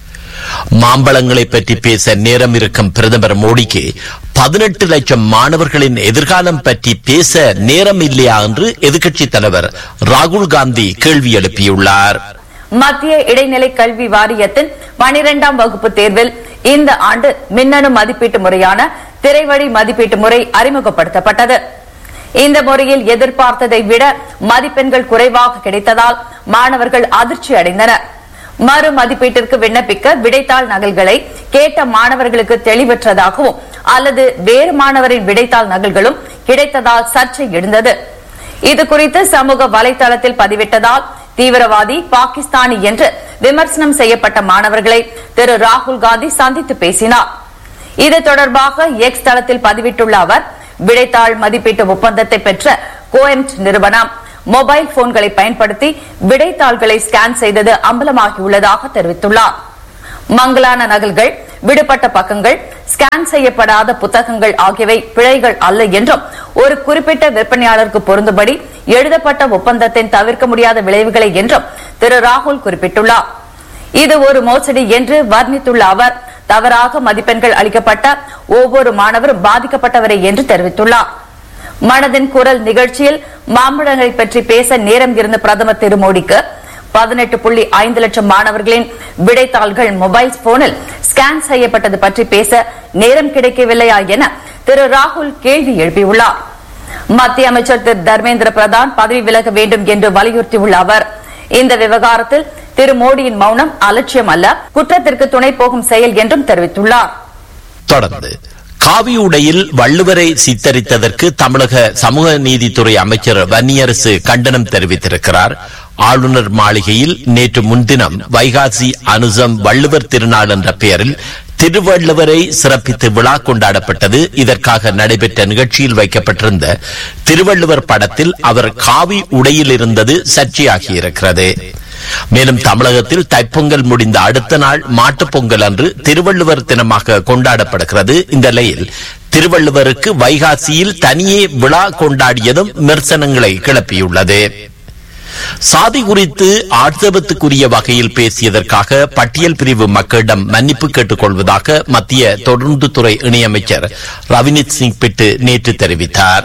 மாம்பழங்களை பற்றி பேச நேரம் இருக்கும் பிரதமர் மோடிக்கு பதினெட்டு லட்சம் மாணவர்களின் எதிர்காலம் பற்றி பேச நேரம் இல்லையா என்று எதிர்க்கட்சித் தலைவர் ராகுல் காந்தி கேள்வி எழுப்பியுள்ளார் மத்திய இடைநிலை கல்வி வாரியத்தின் பனிரெண்டாம் வகுப்பு தேர்வில் இந்த ஆண்டு மின்னணு மதிப்பீட்டு முறையான திரைவழி மதிப்பீட்டு முறை அறிமுகப்படுத்தப்பட்டது இந்த முறையில் எதிர்பார்த்ததை விட மதிப்பெண்கள் குறைவாக கிடைத்ததால் மாணவர்கள் அதிர்ச்சி அடைந்தனர் மறு மதிப்பீட்டிற்கு விண்ணப்பிக்க விடைத்தாள் நகல்களை கேட்ட மாணவர்களுக்கு தெளிவற்றதாகவும் அல்லது வேறு மாணவரின் விடைத்தாள் நகல்களும் கிடைத்ததால் சர்ச்சை எழுந்தது இது குறித்து சமூக வலைதளத்தில் பதிவிட்டதால் தீவிரவாதி பாகிஸ்தானி என்று விமர்சனம் செய்யப்பட்ட மாணவர்களை திரு ராகுல் காந்தி சந்தித்து பேசினார் இது தொடர்பாக எக்ஸ் தளத்தில் பதிவிட்டுள்ள அவர் விடைத்தாள் மதிப்பீட்டு ஒப்பந்தத்தை பெற்ற கோஎம்ட் நிறுவனம் மொபைல் போன்களை பயன்படுத்தி விடைத்தாள்களை ஸ்கேன் செய்தது அம்பலமாகியுள்ளதாக தெரிவித்துள்ளார் மங்கலான நகல்கள் விடுபட்ட பக்கங்கள் ஸ்கேன் செய்யப்படாத புத்தகங்கள் ஆகியவை பிழைகள் அல்ல என்றும் ஒரு குறிப்பிட்ட விற்பனையாளருக்கு பொருந்தும்படி எழுதப்பட்ட ஒப்பந்தத்தின் தவிர்க்க முடியாத விளைவுகளை என்றும் திரு ராகுல் குறிப்பிட்டுள்ளார் இது ஒரு மோசடி என்று வர்ணித்துள்ள அவர் தவறாக மதிப்பெண்கள் அளிக்கப்பட்ட ஒவ்வொரு மாணவரும் பாதிக்கப்பட்டவரே என்று தெரிவித்துள்ளார் மனதின் குரல் நிகழ்ச்சியில் மாம்பழங்களை பற்றி பேச நேரம் இருந்த பிரதமர் திரு மோடிக்கு பதினெட்டு புள்ளி ஐந்து லட்சம் மாணவர்களின் விடைத்தாள்கள் மொபைல் போனில் ஸ்கேன் செய்யப்பட்டது பற்றி பேச நேரம் கிடைக்கவில்லையா என திரு ராகுல் கேள்வி எழுப்பியுள்ளார் மத்திய அமைச்சர் திரு தர்மேந்திர பிரதான் பதவி விலக வேண்டும் என்று வலியுறுத்தியுள்ள அவர் இந்த விவகாரத்தில் திரு மோடியின் மௌனம் அலட்சியம் அல்ல குற்றத்திற்கு துணை போகும் செயல் என்றும் தெரிவித்துள்ளார் தொடர்ந்து காவி உடையில் வள்ளுவரை சித்தரித்ததற்கு தமிழக சமூக நீதித்துறை அமைச்சர் வன்னியரசு கண்டனம் தெரிவித்திருக்கிறார் ஆளுநர் மாளிகையில் நேற்று முன்தினம் வைகாசி அனுசம் வள்ளுவர் திருநாள் என்ற பெயரில் திருவள்ளுவரை சிறப்பித்து விழா கொண்டாடப்பட்டது இதற்காக நடைபெற்ற நிகழ்ச்சியில் வைக்கப்பட்டிருந்த திருவள்ளுவர் படத்தில் அவர் காவி உடையில் இருந்தது சர்ச்சையாகியிருக்கிறது மேலும் தமிழகத்தில் தைப்பொங்கல் முடிந்த அடுத்த நாள் மாட்டுப் பொங்கல் அன்று திருவள்ளுவர் தினமாக கொண்டாடப்படுகிறது இந்த நிலையில் திருவள்ளுவருக்கு வைகாசியில் தனியே விழா கொண்டாடியதும் விமர்சனங்களை கிளப்பியுள்ளது சாதி குறித்து ஆட்சேபத்துக்குரிய வகையில் பேசியதற்காக பட்டியல் பிரிவு மக்களிடம் மன்னிப்பு கேட்டுக் கொள்வதாக மத்திய தொடர்ந்து துறை இணையமைச்சர் ரவினித் சிங் பிட்டு நேற்று தெரிவித்தார்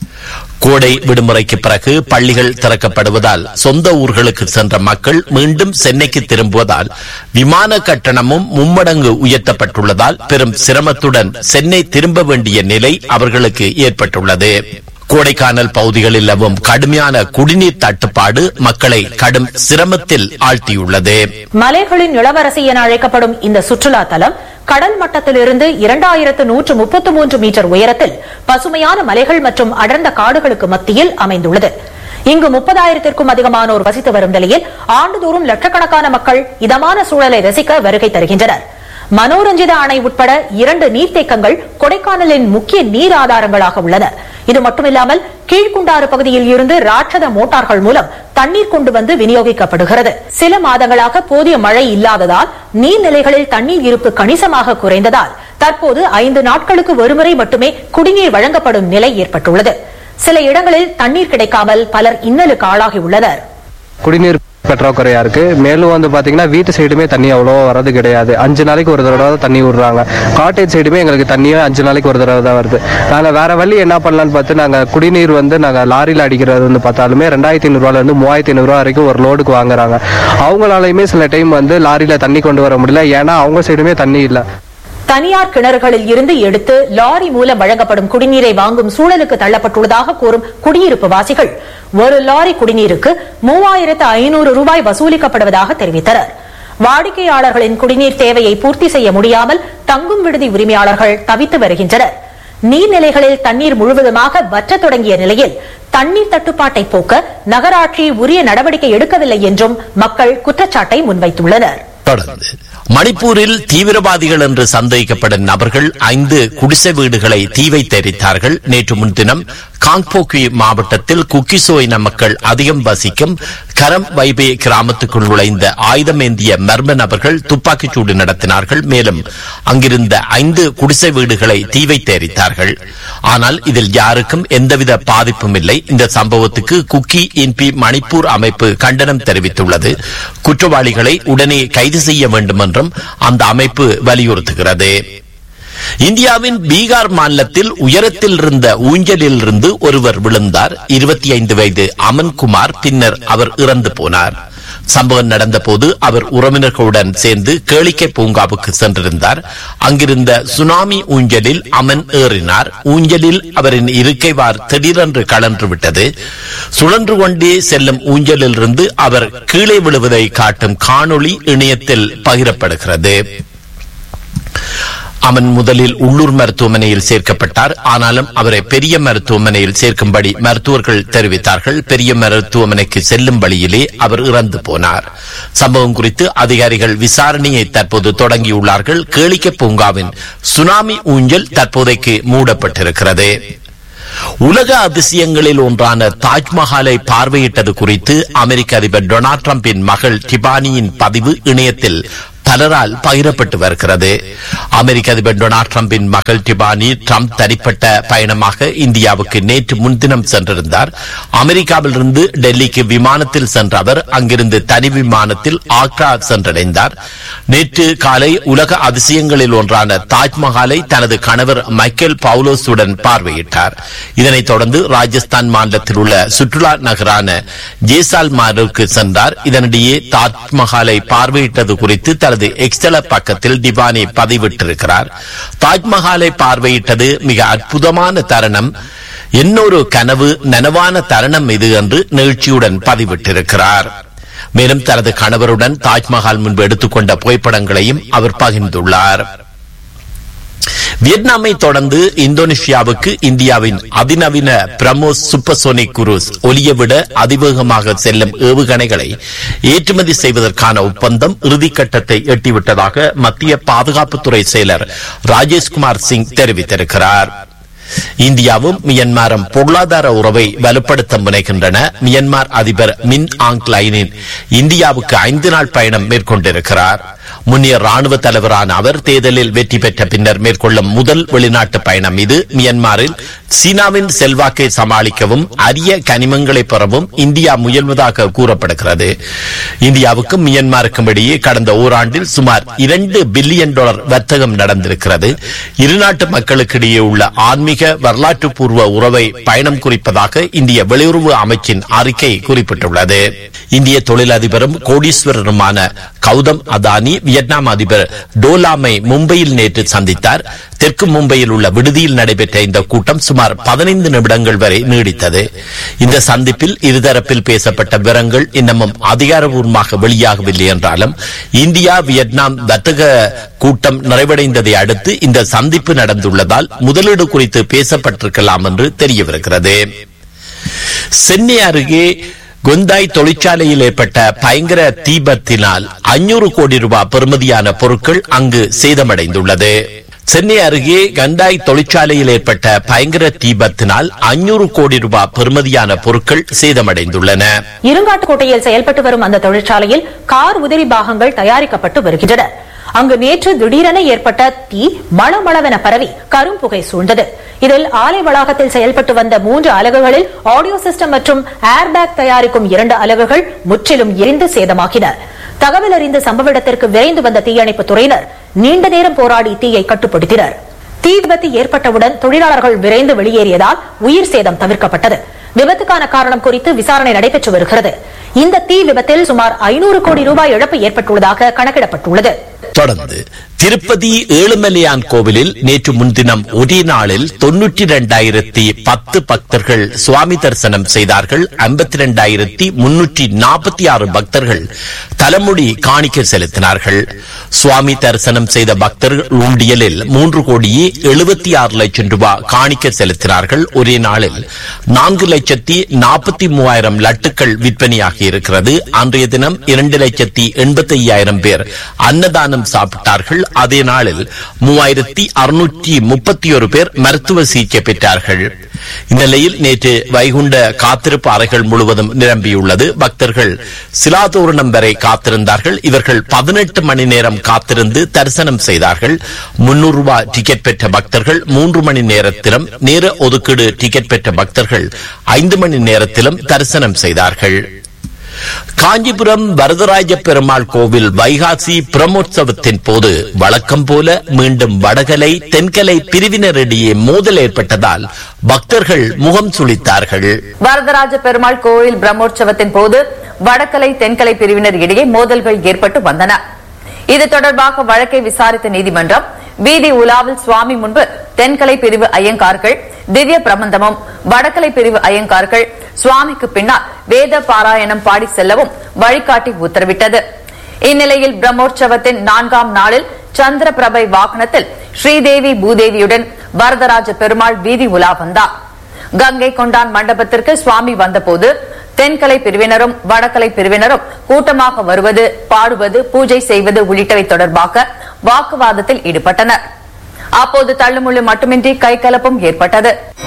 கோடை விடுமுறைக்கு பிறகு பள்ளிகள் திறக்கப்படுவதால் சொந்த ஊர்களுக்கு சென்ற மக்கள் மீண்டும் சென்னைக்கு திரும்புவதால் விமான கட்டணமும் மும்மடங்கு உயர்த்தப்பட்டுள்ளதால் பெரும் சிரமத்துடன் சென்னை திரும்ப வேண்டிய நிலை அவர்களுக்கு ஏற்பட்டுள்ளது கோடைக்கானல் பகுதிகளில் நிலவும் கடுமையான குடிநீர் தட்டுப்பாடு மக்களை கடும் சிரமத்தில் ஆழ்த்தியுள்ளது மலைகளின் இளவரசி என அழைக்கப்படும் இந்த சுற்றுலா தலம் கடல் மட்டத்திலிருந்து இரண்டாயிரத்து நூற்று முப்பத்து மூன்று மீட்டர் உயரத்தில் பசுமையான மலைகள் மற்றும் அடர்ந்த காடுகளுக்கு மத்தியில் அமைந்துள்ளது இங்கு முப்பதாயிரத்திற்கும் அதிகமானோர் வசித்து வரும் நிலையில் ஆண்டுதோறும் லட்சக்கணக்கான மக்கள் இதமான சூழலை ரசிக்க வருகை தருகின்றனர் மனோரஞ்சித அணை உட்பட இரண்டு நீர்த்தேக்கங்கள் கொடைக்கானலின் முக்கிய நீர் ஆதாரங்களாக உள்ளன இது மட்டுமில்லாமல் கீழ்குண்டாறு பகுதியில் இருந்து ராட்சத மோட்டார்கள் மூலம் தண்ணீர் கொண்டு வந்து விநியோகிக்கப்படுகிறது சில மாதங்களாக போதிய மழை இல்லாததால் நீர்நிலைகளில் தண்ணீர் இருப்பு கணிசமாக குறைந்ததால் தற்போது ஐந்து நாட்களுக்கு ஒருமுறை மட்டுமே குடிநீர் வழங்கப்படும் நிலை ஏற்பட்டுள்ளது சில இடங்களில் தண்ணீர் கிடைக்காமல் பலர் இன்னலுக்கு ஆளாகியுள்ளனர் குடிநீர் பற்றாக்குறையா இருக்கு மேலும் வந்து பாத்தீங்கன்னா வீட்டு சைடுமே தண்ணி அவ்வளோ வரது கிடையாது அஞ்சு நாளைக்கு ஒரு தடவை தான் தண்ணி விடுறாங்க காட்டேஜ் சைடுமே எங்களுக்கு தண்ணியே அஞ்சு நாளைக்கு ஒரு தடவை தான் வருது நாங்க வேற வழி என்ன பண்ணலாம்னு பார்த்து நாங்க குடிநீர் வந்து நாங்க லாரியில் அடிக்கிறது வந்து பார்த்தாலுமே ரெண்டாயிரத்தி ஐநூறுவால இருந்து மூவாயிரத்தி ஐநூறுவா வரைக்கும் ஒரு லோடுக்கு வாங்குறாங்க அவங்களாலையுமே சில டைம் வந்து லாரியில தண்ணி கொண்டு வர முடியல ஏன்னா அவங்க சைடுமே தண்ணி இல்லை தனியார் கிணறுகளில் இருந்து எடுத்து லாரி மூலம் வழங்கப்படும் குடிநீரை வாங்கும் சூழலுக்கு தள்ளப்பட்டுள்ளதாக கூறும் குடியிருப்பு வாசிகள் ஒரு லாரி குடிநீருக்கு மூவாயிரத்து ஐநூறு ரூபாய் வசூலிக்கப்படுவதாக தெரிவித்தனர் வாடிக்கையாளர்களின் குடிநீர் தேவையை பூர்த்தி செய்ய முடியாமல் தங்கும் விடுதி உரிமையாளர்கள் தவித்து வருகின்றனர் நீர்நிலைகளில் தண்ணீர் முழுவதுமாக வற்றத் தொடங்கிய நிலையில் தண்ணீர் தட்டுப்பாட்டை போக்க நகராட்சி உரிய நடவடிக்கை எடுக்கவில்லை என்றும் மக்கள் குற்றச்சாட்டை முன்வைத்துள்ளனர் தொடர்ந்து மணிப்பூரில் தீவிரவாதிகள் என்று சந்தேகிக்கப்படும் நபர்கள் ஐந்து குடிசை வீடுகளை தீ வைத்து எரித்தார்கள் நேற்று முன்தினம் காங்போக்கி மாவட்டத்தில் குக்கிசோ இன மக்கள் அதிகம் வசிக்கும் கரம் வைபே கிராமத்துக்குள் நுழைந்த ஆயுதம் ஏந்திய மர்ம நபர்கள் துப்பாக்கிச் சூடு நடத்தினார்கள் மேலும் அங்கிருந்த ஐந்து குடிசை வீடுகளை தீ வைத்து எரித்தார்கள் ஆனால் இதில் யாருக்கும் எந்தவித பாதிப்பும் இல்லை இந்த சம்பவத்துக்கு குக்கி இன்பி மணிப்பூர் அமைப்பு கண்டனம் தெரிவித்துள்ளது குற்றவாளிகளை உடனே கைது செய்ய வேண்டும் என்றும் அந்த அமைப்பு வலியுறுத்துகிறது இந்தியாவின் பீகார் மாநிலத்தில் உயரத்தில் இருந்த ஊஞ்சலில் இருந்து ஒருவர் விழுந்தார் இருபத்தி ஐந்து வயது அமன்குமார் பின்னர் அவர் இறந்து போனார் சம்பவம் நடந்தபோது அவர் உறவினர்களுடன் சேர்ந்து கேளிக்கை பூங்காவுக்கு சென்றிருந்தார் அங்கிருந்த சுனாமி ஊஞ்சலில் அமன் ஏறினார் ஊஞ்சலில் அவரின் இருக்கைவார் திடீரென்று கலன்று விட்டது சுழன்று கொண்டே செல்லும் ஊஞ்சலில் இருந்து அவர் கீழே விழுவதை காட்டும் காணொளி இணையத்தில் பகிரப்படுகிறது அவன் முதலில் உள்ளூர் மருத்துவமனையில் சேர்க்கப்பட்டார் ஆனாலும் அவரை பெரிய மருத்துவமனையில் சேர்க்கும்படி மருத்துவர்கள் தெரிவித்தார்கள் பெரிய மருத்துவமனைக்கு செல்லும் வழியிலே அவர் இறந்து போனார் சம்பவம் குறித்து அதிகாரிகள் விசாரணையை தற்போது தொடங்கியுள்ளார்கள் கேளிக்கை பூங்காவின் சுனாமி ஊஞ்சல் தற்போதைக்கு மூடப்பட்டிருக்கிறது உலக அதிசயங்களில் ஒன்றான தாஜ்மஹாலை பார்வையிட்டது குறித்து அமெரிக்க அதிபர் டொனால்ட் டிரம்பின் மகள் டிபானியின் பதிவு இணையத்தில் பலரால் பகிரப்பட்டு வருகிறது அமெரிக்க அதிபர் டொனால்ட் டிரம்பின் மகள் டிபானி டிரம்ப் தனிப்பட்ட பயணமாக இந்தியாவுக்கு நேற்று முன்தினம் சென்றிருந்தார் அமெரிக்காவிலிருந்து டெல்லிக்கு விமானத்தில் சென்ற அவர் அங்கிருந்து தனி விமானத்தில் ஆக்ரா சென்றடைந்தார் நேற்று காலை உலக அதிசயங்களில் ஒன்றான தாஜ்மஹாலை தனது கணவர் மைக்கேல் பவுலோஸுடன் பார்வையிட்டார் இதனைத் தொடர்ந்து ராஜஸ்தான் மாநிலத்தில் உள்ள சுற்றுலா நகரான ஜேசால்மாருக்கு சென்றார் இதனிடையே தாஜ்மஹாலை பார்வையிட்டது குறித்து தனது எக்ஸ்தல பக்கத்தில் டிபானி பதிவிட்டிருக்கிறார் தாஜ்மஹாலை பார்வையிட்டது மிக அற்புதமான தருணம் என்னொரு கனவு நனவான தருணம் இது என்று நிகழ்ச்சியுடன் பதிவிட்டிருக்கிறார் மேலும் தனது கணவருடன் தாஜ்மஹால் முன்பு எடுத்துக்கொண்ட புகைப்படங்களையும் அவர் பகிர்ந்துள்ளார் வியட்நாமை தொடர்ந்து இந்தோனேஷியாவுக்கு இந்தியாவின் அதிநவீன பிரமோஸ் சூப்பர்சோனிக் குரூஸ் ஒலியை விட அதிவேகமாக செல்லும் ஏவுகணைகளை ஏற்றுமதி செய்வதற்கான ஒப்பந்தம் இறுதிக்கட்டத்தை எட்டிவிட்டதாக மத்திய பாதுகாப்புத்துறை செயலர் ராஜேஷ்குமார் சிங் தெரிவித்திருக்கிறார் இந்தியாவும் மியன்மாரும் பொருளாதார உறவை வலுப்படுத்த முனைகின்றன மியன்மார் அதிபர் மின் ஆங் லைனின் இந்தியாவுக்கு ஐந்து நாள் பயணம் மேற்கொண்டிருக்கிறார் முன்னைய ராணுவ தலைவரான அவர் தேர்தலில் வெற்றி பெற்ற பின்னர் மேற்கொள்ளும் முதல் வெளிநாட்டு பயணம் இது மியன்மாரில் சீனாவின் செல்வாக்கை சமாளிக்கவும் அரிய கனிமங்களை பெறவும் இந்தியா முயல்வதாக கூறப்படுகிறது இந்தியாவுக்கும் மியன்மாருக்கும் இடையே கடந்த ஓராண்டில் சுமார் இரண்டு பில்லியன் டாலர் வர்த்தகம் நடந்திருக்கிறது இருநாட்டு மக்களுக்கிடையே உள்ள ஆன்மீக வரலாற்று பூர்வ உறவை பயணம் குறிப்பதாக இந்திய வெளியுறவு அமைச்சின் அறிக்கை குறிப்பிட்டுள்ளது இந்திய தொழிலதிபரும் கோடீஸ்வரருமான கௌதம் அதானி வியட்நாம் அதிபர் டோலாமை மும்பையில் நேற்று சந்தித்தார் தெற்கு மும்பையில் உள்ள விடுதியில் நடைபெற்ற இந்த கூட்டம் சுமார் பதினைந்து நிமிடங்கள் வரை நீடித்தது இந்த சந்திப்பில் இருதரப்பில் பேசப்பட்ட விவரங்கள் இன்னமும் அதிகாரபூர்வமாக வெளியாகவில்லை என்றாலும் இந்தியா வியட்நாம் வர்த்தக கூட்டம் நிறைவடைந்ததை அடுத்து இந்த சந்திப்பு நடந்துள்ளதால் முதலீடு குறித்து பேசப்பட்டிருக்கலாம் என்று தெரியவிருக்கிறது சென்னை அருகே குந்தாய் தொழிற்சாலையில் ஏற்பட்ட பயங்கர தீபத்தினால் ஐநூறு கோடி ரூபாய் பெறுமதியான பொருட்கள் அங்கு சேதமடைந்துள்ளது சென்னை அருகே கண்டாய் தொழிற்சாலையில் ஏற்பட்ட பயங்கர தீபத்தினால் ஐநூறு கோடி ரூபாய் பெறுமதியான பொருட்கள் சேதமடைந்துள்ளன இருங்காட்டுக்கோட்டையில் செயல்பட்டு வரும் அந்த தொழிற்சாலையில் கார் உதிரி பாகங்கள் தயாரிக்கப்பட்டு வருகின்றன அங்கு நேற்று திடீரென ஏற்பட்ட தீ மளமளவென பரவி கரும்புகை சூழ்ந்தது இதில் ஆலை வளாகத்தில் செயல்பட்டு வந்த மூன்று அலகுகளில் ஆடியோ சிஸ்டம் மற்றும் ஏர்பேக் தயாரிக்கும் இரண்டு அலகுகள் முற்றிலும் எரிந்து சேதமாகின தகவல் அறிந்த சம்பவ இடத்திற்கு விரைந்து வந்த தீயணைப்பு துறையினர் நீண்ட நேரம் போராடி தீயை கட்டுப்படுத்தினர் தீ விபத்து ஏற்பட்டவுடன் தொழிலாளர்கள் விரைந்து வெளியேறியதால் உயிர் சேதம் தவிர்க்கப்பட்டது விபத்துக்கான காரணம் குறித்து விசாரணை நடைபெற்று வருகிறது இந்த தீ விபத்தில் சுமார் ஐநூறு கோடி ரூபாய் இழப்பு ஏற்பட்டுள்ளதாக கணக்கிடப்பட்டுள்ளது தொடர்ந்து திருப்பதி ஏழுமலையான் கோவிலில் நேற்று முன்தினம் ஒரே நாளில் தொன்னூற்றி இரண்டாயிரத்தி பத்து பக்தர்கள் சுவாமி தரிசனம் செய்தார்கள் ஐம்பத்தி இரண்டாயிரத்தி முன்னூற்றி நாற்பத்தி ஆறு பக்தர்கள் தலைமுடி காணிக்க செலுத்தினார்கள் சுவாமி தரிசனம் செய்த பக்தர்கள் உண்டியலில் மூன்று கோடியே எழுபத்தி ஆறு லட்சம் ரூபாய் காணிக்க செலுத்தினார்கள் ஒரே நாளில் நான்கு லட்சத்தி நாற்பத்தி மூவாயிரம் லட்டுக்கள் விற்பனையாகி இருக்கிறது அன்றைய தினம் இரண்டு லட்சத்தி எண்பத்தி ஐயாயிரம் பேர் அன்னதானம் சாப்பிட்டார்கள் அதே நாளில் மூவாயிரத்தி அறுநூற்றி முப்பத்தி ஒரு பேர் மருத்துவ சிகிச்சை பெற்றார்கள் இந்நிலையில் நேற்று வைகுண்ட காத்திருப்பு அறைகள் முழுவதும் நிரம்பியுள்ளது பக்தர்கள் சிலாதோரணம் வரை காத்திருந்தார்கள் இவர்கள் பதினெட்டு மணி நேரம் காத்திருந்து தரிசனம் செய்தார்கள் முன்னூறு ரூபாய் டிக்கெட் பெற்ற பக்தர்கள் மூன்று மணி நேரத்திலும் நேர ஒதுக்கீடு டிக்கெட் பெற்ற பக்தர்கள் ஐந்து மணி நேரத்திலும் தரிசனம் செய்தார்கள் காஞ்சிபுரம் வரதராஜ பெருமாள் கோவில் வைகாசி பிரமோற்சவத்தின் போது வழக்கம் போல மீண்டும் வடகலை தென்கலை பிரிவினரிடையே மோதல் ஏற்பட்டதால் பக்தர்கள் முகம் சுளித்தார்கள் வரதராஜ பெருமாள் கோயில் பிரம்மோற்சவத்தின் போது வடக்கலை தென்கலை பிரிவினர் இடையே மோதல்கள் ஏற்பட்டு வந்தன இது தொடர்பாக வழக்கை விசாரித்த நீதிமன்றம் வீதி உலாவில் சுவாமி முன்பு தென்கலை பிரிவு ஐயங்கார்கள் திவ்ய பிரபந்தமும் வடக்கலை பிரிவு ஐயங்கார்கள் சுவாமிக்கு பின்னால் வேத பாராயணம் பாடி செல்லவும் வழிகாட்டி உத்தரவிட்டது இந்நிலையில் பிரம்மோற்சவத்தின் நான்காம் நாளில் சந்திரபிரபை வாகனத்தில் ஸ்ரீதேவி பூதேவியுடன் வரதராஜ பெருமாள் வீதி உலா வந்தார் கங்கை கொண்டான் மண்டபத்திற்கு சுவாமி வந்தபோது தென்கலை பிரிவினரும் வடகலை பிரிவினரும் கூட்டமாக வருவது பாடுவது பூஜை செய்வது உள்ளிட்டவை தொடர்பாக வாக்குவாதத்தில் ஈடுபட்டனர் அப்போது தள்ளுமுள்ளு மட்டுமின்றி கைகலப்பும் ஏற்பட்டது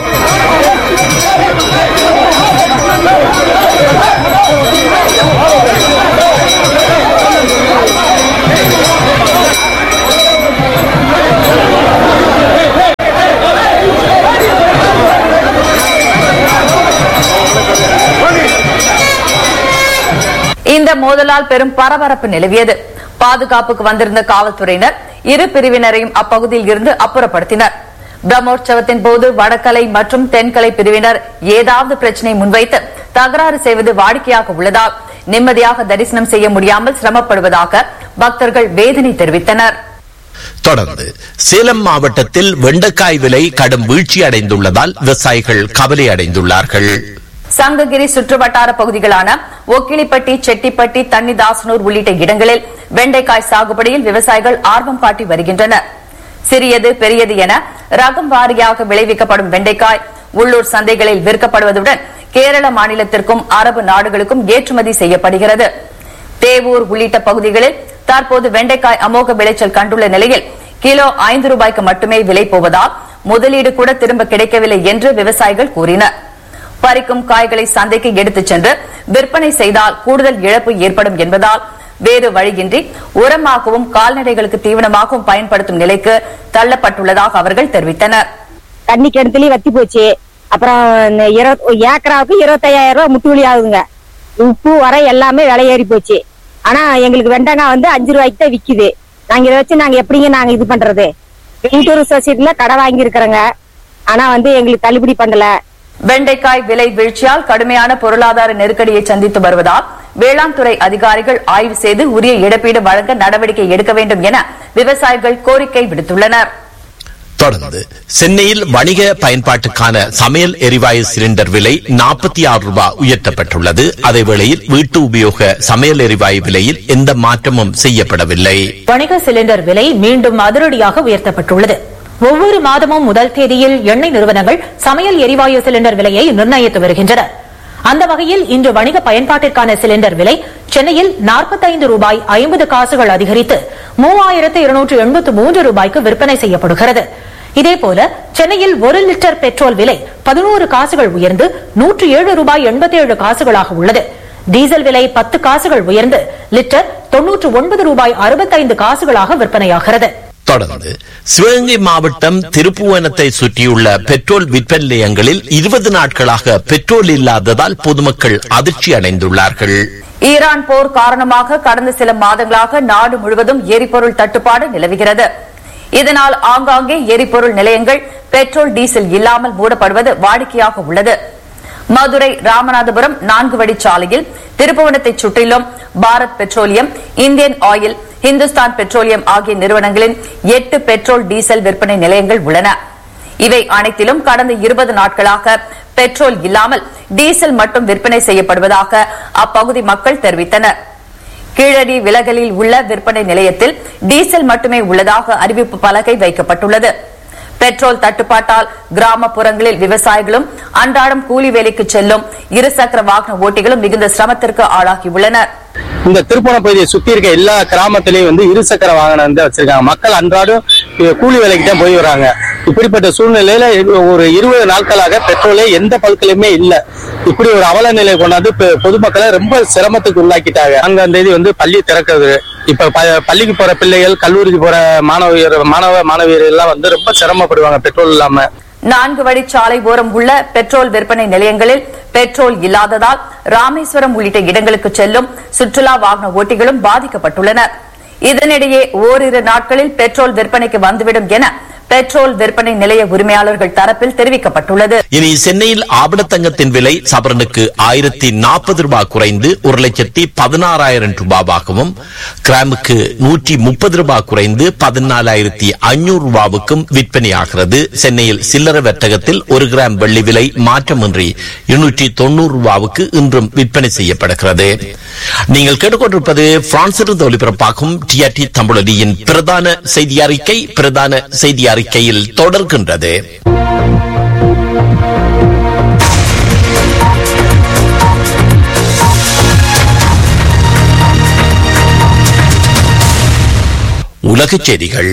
இந்த மோதலால் பெரும் பரபரப்பு நிலவியது பாதுகாப்புக்கு வந்திருந்த காவல்துறையினர் இரு பிரிவினரையும் அப்பகுதியில் இருந்து அப்புறப்படுத்தினர் பிரம்மோற்சவத்தின் போது வடகலை மற்றும் தென்கலை பிரிவினர் ஏதாவது பிரச்சனை முன்வைத்து தகராறு செய்வது வாடிக்கையாக உள்ளதால் நிம்மதியாக தரிசனம் செய்ய முடியாமல் சிரமப்படுவதாக பக்தர்கள் வேதனை தெரிவித்தனர் தொடர்ந்து சேலம் மாவட்டத்தில் வெண்டைக்காய் விலை கடும் வீழ்ச்சி அடைந்துள்ளதால் விவசாயிகள் கவலை அடைந்துள்ளார்கள் சங்ககிரி சுற்றுவட்டார பகுதிகளான ஒக்கிலிப்பட்டி செட்டிப்பட்டி தண்ணிதாசனூர் உள்ளிட்ட இடங்களில் வெண்டைக்காய் சாகுபடியில் விவசாயிகள் ஆர்வம் காட்டி வருகின்றனர் சிறியது பெரியது என ரகம் வாரியாக விளைவிக்கப்படும் வெண்டைக்காய் உள்ளூர் சந்தைகளில் விற்கப்படுவதுடன் கேரள மாநிலத்திற்கும் அரபு நாடுகளுக்கும் ஏற்றுமதி செய்யப்படுகிறது தேவூர் உள்ளிட்ட பகுதிகளில் தற்போது வெண்டைக்காய் அமோக விளைச்சல் கண்டுள்ள நிலையில் கிலோ ஐந்து ரூபாய்க்கு மட்டுமே விலை போவதால் முதலீடு கூட திரும்ப கிடைக்கவில்லை என்று விவசாயிகள் கூறினர் பறிக்கும் காய்களை சந்தைக்கு எடுத்துச் சென்று விற்பனை செய்தால் கூடுதல் இழப்பு ஏற்படும் என்பதால் வேறு வழியின்றி உரமாகவும் கால்நடைகளுக்கு தீவனமாகவும் பயன்படுத்தும் நிலைக்கு தள்ளப்பட்டுள்ளதாக அவர்கள் தெரிவித்தனர் தண்ணி கிணத்துலயும் வத்தி போச்சு அப்புறம் இந்த இருபத் ஏக்கராவுக்கு இருபத்தையாயிரம் ரூபாய் முட்டுவலி ஆகுதுங்க உப்பு வர எல்லாமே விலை ஏறி போச்சு ஆனா எங்களுக்கு வெண்டங்காய் வந்து அஞ்சு ரூபாய்க்கு தான் விக்குது நாங்க இதை வச்சு நாங்க எப்படிங்க நாங்க இது பண்றது கூட்டுறவு சொசைட்டில கடை வாங்கி இருக்கிறோங்க ஆனா வந்து எங்களுக்கு தள்ளுபடி பண்ணல வெண்டைக்காய் விலை வீழ்ச்சியால் கடுமையான பொருளாதார நெருக்கடியை சந்தித்து வருவதால் வேளாண் துறை அதிகாரிகள் ஆய்வு செய்து உரிய இழப்பீடு வழங்க நடவடிக்கை எடுக்க வேண்டும் என விவசாயிகள் கோரிக்கை விடுத்துள்ளனர் தொடர்ந்து சென்னையில் வணிக பயன்பாட்டுக்கான சமையல் எரிவாயு சிலிண்டர் விலை நாற்பத்தி ஆறு ரூபாய் உயர்த்தப்பட்டுள்ளது அதேவேளையில் வீட்டு உபயோக சமையல் எரிவாயு விலையில் எந்த மாற்றமும் செய்யப்படவில்லை வணிக சிலிண்டர் விலை மீண்டும் அதிரடியாக உயர்த்தப்பட்டுள்ளது ஒவ்வொரு மாதமும் முதல் தேதியில் எண்ணெய் நிறுவனங்கள் சமையல் எரிவாயு சிலிண்டர் விலையை நிர்ணயித்து வருகின்றன அந்த வகையில் இன்று வணிக பயன்பாட்டிற்கான சிலிண்டர் விலை சென்னையில் 45 ரூபாய் ஐம்பது காசுகள் அதிகரித்து மூவாயிரத்து இருநூற்று எண்பத்து மூன்று ரூபாய்க்கு விற்பனை செய்யப்படுகிறது இதேபோல சென்னையில் ஒரு லிட்டர் பெட்ரோல் விலை பதினோரு காசுகள் உயர்ந்து நூற்று ஏழு ரூபாய் எண்பத்தேழு காசுகளாக உள்ளது டீசல் விலை பத்து காசுகள் உயர்ந்து லிட்டர் தொன்னூற்று ஒன்பது ரூபாய் அறுபத்தைந்து காசுகளாக விற்பனையாகிறது தொடர்ந்து சிவகங்கை மாவட்டம் திருப்புவனத்தை சுற்றியுள்ள பெட்ரோல் விற்பனை நிலையங்களில் இருபது நாட்களாக பெட்ரோல் இல்லாததால் பொதுமக்கள் அதிர்ச்சி அடைந்துள்ளார்கள் ஈரான் போர் காரணமாக கடந்த சில மாதங்களாக நாடு முழுவதும் எரிபொருள் தட்டுப்பாடு நிலவுகிறது இதனால் ஆங்காங்கே எரிபொருள் நிலையங்கள் பெட்ரோல் டீசல் இல்லாமல் மூடப்படுவது வாடிக்கையாக உள்ளது மதுரை ராமநாதபுரம் நான்கு வழிச்சாலையில் திருப்புவனத்தை சுற்றிலும் Bharat Petroleum Indian Oil Hindustan Petroleum ஆகிய நிறுவனங்களின் எட்டு பெட்ரோல் டீசல் விற்பனை நிலையங்கள் உள்ளன இவை அனைத்திலும் கடந்த இருபது நாட்களாக பெட்ரோல் இல்லாமல் டீசல் மட்டும் விற்பனை செய்யப்படுவதாக அப்பகுதி மக்கள் தெரிவித்தனர் கீழடி விலகலில் உள்ள விற்பனை நிலையத்தில் டீசல் மட்டுமே உள்ளதாக அறிவிப்பு பலகை வைக்கப்பட்டுள்ளது பெட்ரோல் தட்டுப்பாட்டால் கிராமப்புறங்களில் விவசாயிகளும் அன்றாடம் கூலி வேலைக்கு செல்லும் இருசக்கர வாகன ஓட்டிகளும் மிகுந்த சிரமத்திற்கு ஆளாகியுள்ளனர் இந்த திருப்பணம் பகுதியை சுத்தி இருக்க எல்லா கிராமத்திலையும் வந்து இருசக்கர வாகனம் வந்து வச்சிருக்காங்க மக்கள் அன்றாடம் இ- கூலி வேலைக்கு தான் போய் வராங்க இப்படிப்பட்ட சூழ்நிலையில இரு- ஒரு இருபது நாட்களாக பெட்ரோலே எந்த பல்கலையுமே இல்ல இப்படி ஒரு அவல நிலை கொண்டாந்து பெ- பொதுமக்களை ரொம்ப சிரமத்துக்கு உள்ளாக்கிட்டாங்க அங்க தேதி வந்து பள்ளி திறக்கிறது இப்ப ப- பள்ளிக்கு போற பிள்ளைகள் கல்லூரிக்கு போற மாணவியர் மாணவ மாணவியர் எல்லாம் வந்து ரொம்ப சிரமப்படுவாங்க பெட்ரோல் இல்லாம நான்கு வழிச்சாலை ஓரம் உள்ள பெட்ரோல் விற்பனை நிலையங்களில் பெட்ரோல் இல்லாததால் ராமேஸ்வரம் உள்ளிட்ட இடங்களுக்கு செல்லும் சுற்றுலா வாகன ஓட்டிகளும் பாதிக்கப்பட்டுள்ளனர் இதனிடையே ஓரிரு நாட்களில் பெட்ரோல் விற்பனைக்கு வந்துவிடும் என பெட்ரோல் விற்பனை நிலைய உரிமையாளர்கள் தரப்பில் தெரிவிக்கப்பட்டுள்ளது இனி சென்னையில் ஆபணத்தங்கத்தின் விலை சவரனுக்கு ஆயிரத்தி நாற்பது ரூபாய் குறைந்து ஒரு லட்சத்தி பதினாறாயிரம் ரூபாவாகவும் கிராமுக்கு நூற்றி முப்பது ரூபாய் குறைந்து பதினாலாயிரத்தி ஐநூறு ரூபாவுக்கும் விற்பனையாகிறது சென்னையில் சில்லறை வர்த்தகத்தில் ஒரு கிராம் வெள்ளி விலை மாற்றமின்றி இருநூற்றி தொண்ணூறு ரூபாவுக்கு இன்றும் விற்பனை செய்யப்படுகிறது நீங்கள் கேட்டுக்கொண்டிருப்பது பிரான்சிலிருந்து ஒலிபரப்பாகும் டிஆர்டி தமிழொலியின் பிரதான செய்தி அறிக்கை பிரதான செய்தி அறிக்கையில் தொடர்கின்றது உலகச் செய்திகள்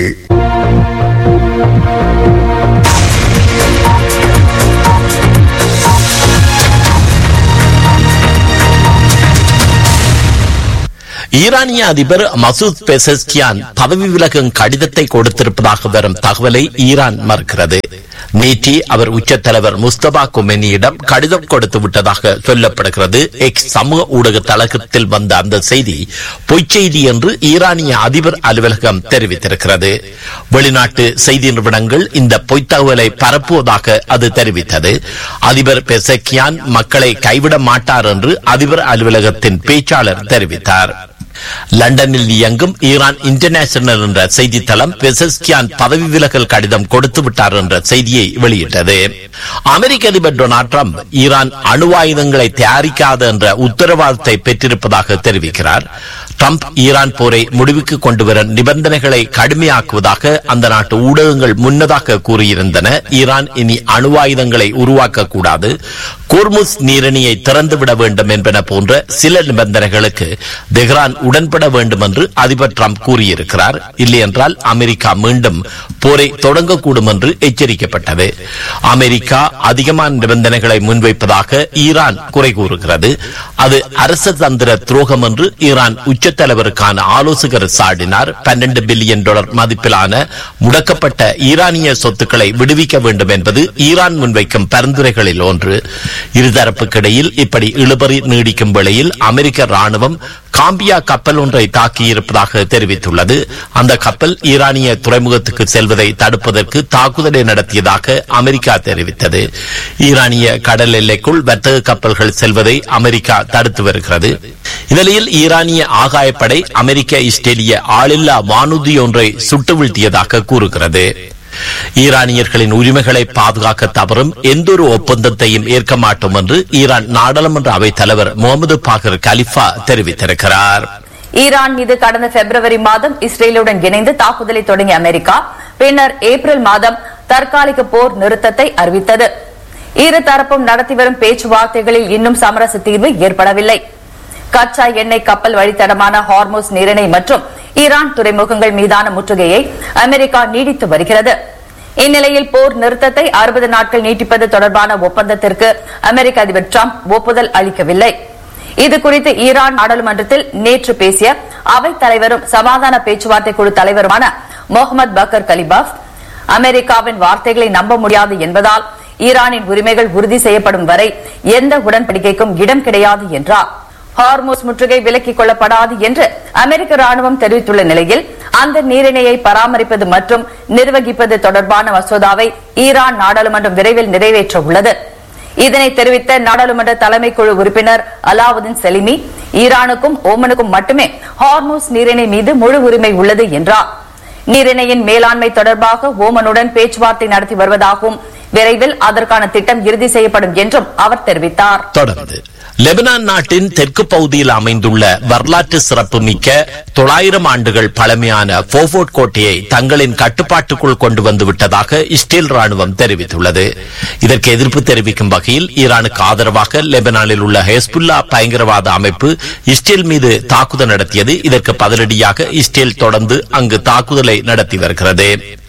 ஈரானிய அதிபர் மசூத் பெசஸ்கியான் பதவி விலகும் கடிதத்தை கொடுத்திருப்பதாக வரும் தகவலை ஈரான் மறுக்கிறது நேற்றே அவர் உச்சத் தலைவர் முஸ்தபா கொமெனியிடம் கடிதம் கொடுத்து விட்டதாக சொல்லப்படுகிறது எக்ஸ் சமூக ஊடக தளத்தில் வந்த அந்த செய்தி பொய்ச்செய்தி என்று ஈரானிய அதிபர் அலுவலகம் தெரிவித்திருக்கிறது வெளிநாட்டு செய்தி நிறுவனங்கள் இந்த பொய்த் தகவலை பரப்புவதாக அது தெரிவித்தது அதிபர் பெசக்கியான் மக்களை கைவிட மாட்டார் என்று அதிபர் அலுவலகத்தின் பேச்சாளர் தெரிவித்தார் லண்டனில் இயங்கும் ஈரான் இன்டர்நேஷனல் என்ற செய்தித்தளம் பெசஸ்கியான் பதவி விலகல் கடிதம் கொடுத்து விட்டார் என்ற செய்தியை வெளியிட்டது அமெரிக்க அதிபர் டொனால்ட் ட்ரம்ப் ஈரான் அணு ஆயுதங்களை தயாரிக்காத என்ற உத்தரவாதத்தை பெற்றிருப்பதாக தெரிவிக்கிறார் ட்ரம்ப் ஈரான் போரை முடிவுக்கு கொண்டுவர நிபந்தனைகளை கடுமையாக்குவதாக அந்த நாட்டு ஊடகங்கள் முன்னதாக கூறியிருந்தன ஈரான் இனி அணு ஆயுதங்களை உருவாக்க கூடாது கோர்முஸ் நீரணியை திறந்துவிட வேண்டும் என்பன போன்ற சில நிபந்தனைகளுக்கு தெஹ்ரான் உடன்பட வேண்டும் என்று அதிபர் ட்ரம்ப் கூறியிருக்கிறார் இல்லையென்றால் அமெரிக்கா மீண்டும் போரை தொடங்கக்கூடும் என்று எச்சரிக்கப்பட்டது அமெரிக்கா அதிகமான நிபந்தனைகளை முன்வைப்பதாக ஈரான் குறை கூறுகிறது அது அரச தந்திர துரோகம் என்று ஈரான் உச்சத் தலைவருக்கான ஆலோசகர் சாடினார் பன்னெண்டு பில்லியன் டாலர் மதிப்பிலான முடக்கப்பட்ட ஈரானிய சொத்துக்களை விடுவிக்க வேண்டும் என்பது ஈரான் முன்வைக்கும் பரிந்துரைகளில் ஒன்று இருதரப்புக்கிடையில் இப்படி இழுபறி நீடிக்கும் வேளையில் அமெரிக்க ராணுவம் காம்பியா கப்பல் ஒன்றை தாக்கியிருப்பதாக தெரிவித்துள்ளது அந்த கப்பல் ஈரானிய துறைமுகத்துக்கு செல்வதை தடுப்பதற்கு தாக்குதலை நடத்தியதாக அமெரிக்கா தெரிவித்தது ஈரானிய கடல் எல்லைக்குள் வர்த்தக கப்பல்கள் செல்வதை அமெரிக்கா தடுத்து வருகிறது இந்நிலையில் ஈரானிய ஆகாயப்படை அமெரிக்க இஸ்ரேலிய ஆளில்லா வானூர்தி ஒன்றை சுட்டு வீழ்த்தியதாக கூறுகிறது ஈரானியர்களின் உரிமைகளை பாதுகாக்க தவறும் எந்தொரு ஒப்பந்தத்தையும் ஏற்க மாட்டோம் என்று ஈரான் நாடாளுமன்ற அவைத் தலைவர் முகமது பாகர் கலிஃபா தெரிவித்திருக்கிறார் ஈரான் மீது கடந்த பிப்ரவரி மாதம் இஸ்ரேலுடன் இணைந்து தாக்குதலை தொடங்கிய அமெரிக்கா பின்னர் ஏப்ரல் மாதம் தற்காலிக போர் நிறுத்தத்தை அறிவித்தது இரு தரப்பும் நடத்தி வரும் பேச்சுவார்த்தைகளில் இன்னும் சமரச தீர்வு ஏற்படவில்லை கச்சா எண்ணெய் கப்பல் வழித்தடமான ஹார்மோஸ் நீரிணை மற்றும் ஈரான் துறைமுகங்கள் மீதான முற்றுகையை அமெரிக்கா நீடித்து வருகிறது இந்நிலையில் போர் நிறுத்தத்தை அறுபது நாட்கள் நீட்டிப்பது தொடர்பான ஒப்பந்தத்திற்கு அமெரிக்க அதிபர் டிரம்ப் ஒப்புதல் அளிக்கவில்லை இது குறித்து ஈரான் நாடாளுமன்றத்தில் நேற்று பேசிய அவைத் தலைவரும் சமாதான பேச்சுவார்த்தை குழு தலைவருமான முகமது பக்கர் கலிபாஃப் அமெரிக்காவின் வார்த்தைகளை நம்ப முடியாது என்பதால் ஈரானின் உரிமைகள் உறுதி செய்யப்படும் வரை எந்த உடன்படிக்கைக்கும் இடம் கிடையாது என்றார் ஹார்மோஸ் முற்றுகை விலக்கிக் கொள்ளப்படாது என்று அமெரிக்க ராணுவம் தெரிவித்துள்ள நிலையில் அந்த நீரிணையை பராமரிப்பது மற்றும் நிர்வகிப்பது தொடர்பான மசோதாவை ஈரான் நாடாளுமன்றம் விரைவில் நிறைவேற்ற உள்ளது இதனை தெரிவித்த நாடாளுமன்ற தலைமை குழு உறுப்பினர் அலாவுதீன் செலிமி ஈரானுக்கும் ஓமனுக்கும் மட்டுமே ஹார்மோஸ் நீரிணை மீது முழு உரிமை உள்ளது என்றார் நீரிணையின் மேலாண்மை தொடர்பாக ஓமனுடன் பேச்சுவார்த்தை நடத்தி வருவதாகவும் விரைவில் அதற்கான திட்டம் இறுதி செய்யப்படும் என்றும் அவர் தெரிவித்தார் தொடர்ந்து லெபனான் நாட்டின் தெற்கு பகுதியில் அமைந்துள்ள வரலாற்று சிறப்புமிக்க தொள்ளாயிரம் ஆண்டுகள் பழமையான போபோர்ட் கோட்டையை தங்களின் கட்டுப்பாட்டுக்குள் கொண்டு வந்து விட்டதாக இஸ்ரேல் ராணுவம் தெரிவித்துள்ளது இதற்கு எதிர்ப்பு தெரிவிக்கும் வகையில் ஈரானுக்கு ஆதரவாக லெபனானில் உள்ள ஹெஸ்புல்லா பயங்கரவாத அமைப்பு இஸ்ரேல் மீது தாக்குதல் நடத்தியது இதற்கு பதிலடியாக இஸ்ரேல் தொடர்ந்து அங்கு தாக்குதலை நடத்தி வருகிறது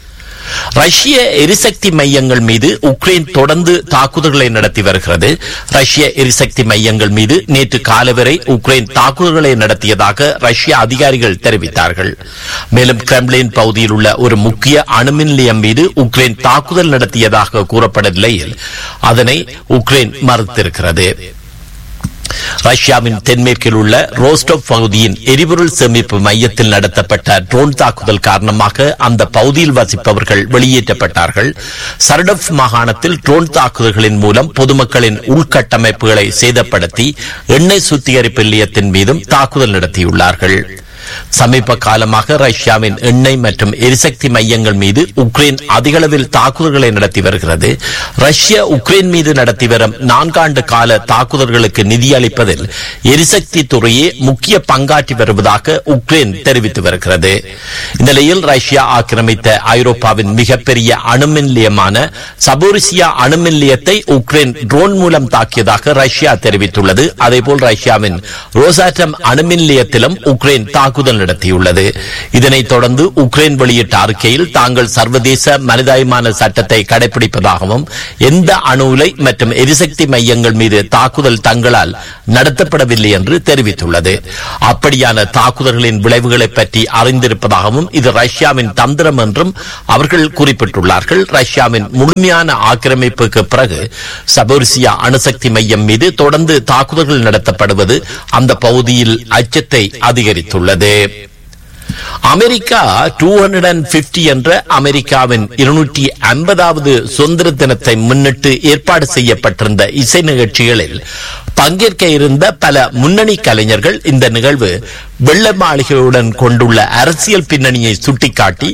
ரஷ்ய எரிசக்தி மையங்கள் மீது உக்ரைன் தொடர்ந்து தாக்குதல்களை நடத்தி வருகிறது ரஷ்ய எரிசக்தி மையங்கள் மீது நேற்று காலை வரை உக்ரைன் தாக்குதல்களை நடத்தியதாக ரஷ்ய அதிகாரிகள் தெரிவித்தார்கள் மேலும் கிரெம்ளின் பகுதியில் உள்ள ஒரு முக்கிய அணுமின் நிலையம் மீது உக்ரைன் தாக்குதல் நடத்தியதாக கூறப்படும் நிலையில் அதனை உக்ரைன் மறுத்திருக்கிறது ரஷ்யாவின் தென்மேற்கில் உள்ள ரோஸ்டோவ் பகுதியின் எரிபொருள் சேமிப்பு மையத்தில் நடத்தப்பட்ட ட்ரோன் தாக்குதல் காரணமாக அந்த பகுதியில் வசிப்பவர்கள் வெளியேற்றப்பட்டார்கள் சர்டப் மாகாணத்தில் ட்ரோன் தாக்குதல்களின் மூலம் பொதுமக்களின் உள்கட்டமைப்புகளை சேதப்படுத்தி எண்ணெய் சுத்திகரிப்பு நிலையத்தின் மீதும் தாக்குதல் நடத்தியுள்ளார்கள் சமீப காலமாக ரஷ்யாவின் எண்ணெய் மற்றும் எரிசக்தி மையங்கள் மீது உக்ரைன் அதிகளவில் தாக்குதல்களை நடத்தி வருகிறது ரஷ்யா உக்ரைன் மீது நடத்தி வரும் நான்காண்டு கால தாக்குதல்களுக்கு நிதியளிப்பதில் எரிசக்தி துறையே முக்கிய பங்காற்றி வருவதாக உக்ரைன் தெரிவித்து வருகிறது இந்த நிலையில் ரஷ்யா ஆக்கிரமித்த ஐரோப்பாவின் மிகப்பெரிய அணுமின் நிலையமான சபோரிசியா அணுமின் நிலையத்தை உக்ரைன் ட்ரோன் மூலம் தாக்கியதாக ரஷ்யா தெரிவித்துள்ளது அதேபோல் ரஷ்யாவின் ரோசாட்டம் அணுமின் நிலையத்திலும் உக்ரைன் தாக்குதல் நடத்தியுள்ளது இதனைத் தொடர்ந்து உக்ரைன் வெளியிட்ட அறிக்கையில் தாங்கள் சர்வதேச மனிதாயமான சட்டத்தை கடைபிடிப்பதாகவும் எந்த அணு உலை மற்றும் எரிசக்தி மையங்கள் மீது தாக்குதல் தங்களால் நடத்தப்படவில்லை என்று தெரிவித்துள்ளது அப்படியான தாக்குதல்களின் விளைவுகளை பற்றி அறிந்திருப்பதாகவும் இது ரஷ்யாவின் தந்திரம் என்றும் அவர்கள் குறிப்பிட்டுள்ளார்கள் ரஷ்யாவின் முழுமையான ஆக்கிரமிப்புக்கு பிறகு சபோரிசியா அணுசக்தி மையம் மீது தொடர்ந்து தாக்குதல்கள் நடத்தப்படுவது அந்த பகுதியில் அச்சத்தை அதிகரித்துள்ளது America two hundred and fifty என்ற அமெரிக்காவின் இருநூற்றி ஐம்பதாவது சுதந்திர தினத்தை முன்னிட்டு ஏற்பாடு செய்யப்பட்டிருந்த இசை நிகழ்ச்சிகளில் பங்கேற்க இருந்த பல முன்னணி கலைஞர்கள் இந்த நிகழ்வு வெள்ள மாளிகையுடன் கொண்டுள்ள அரசியல் பின்னணியை சுட்டிக்காட்டி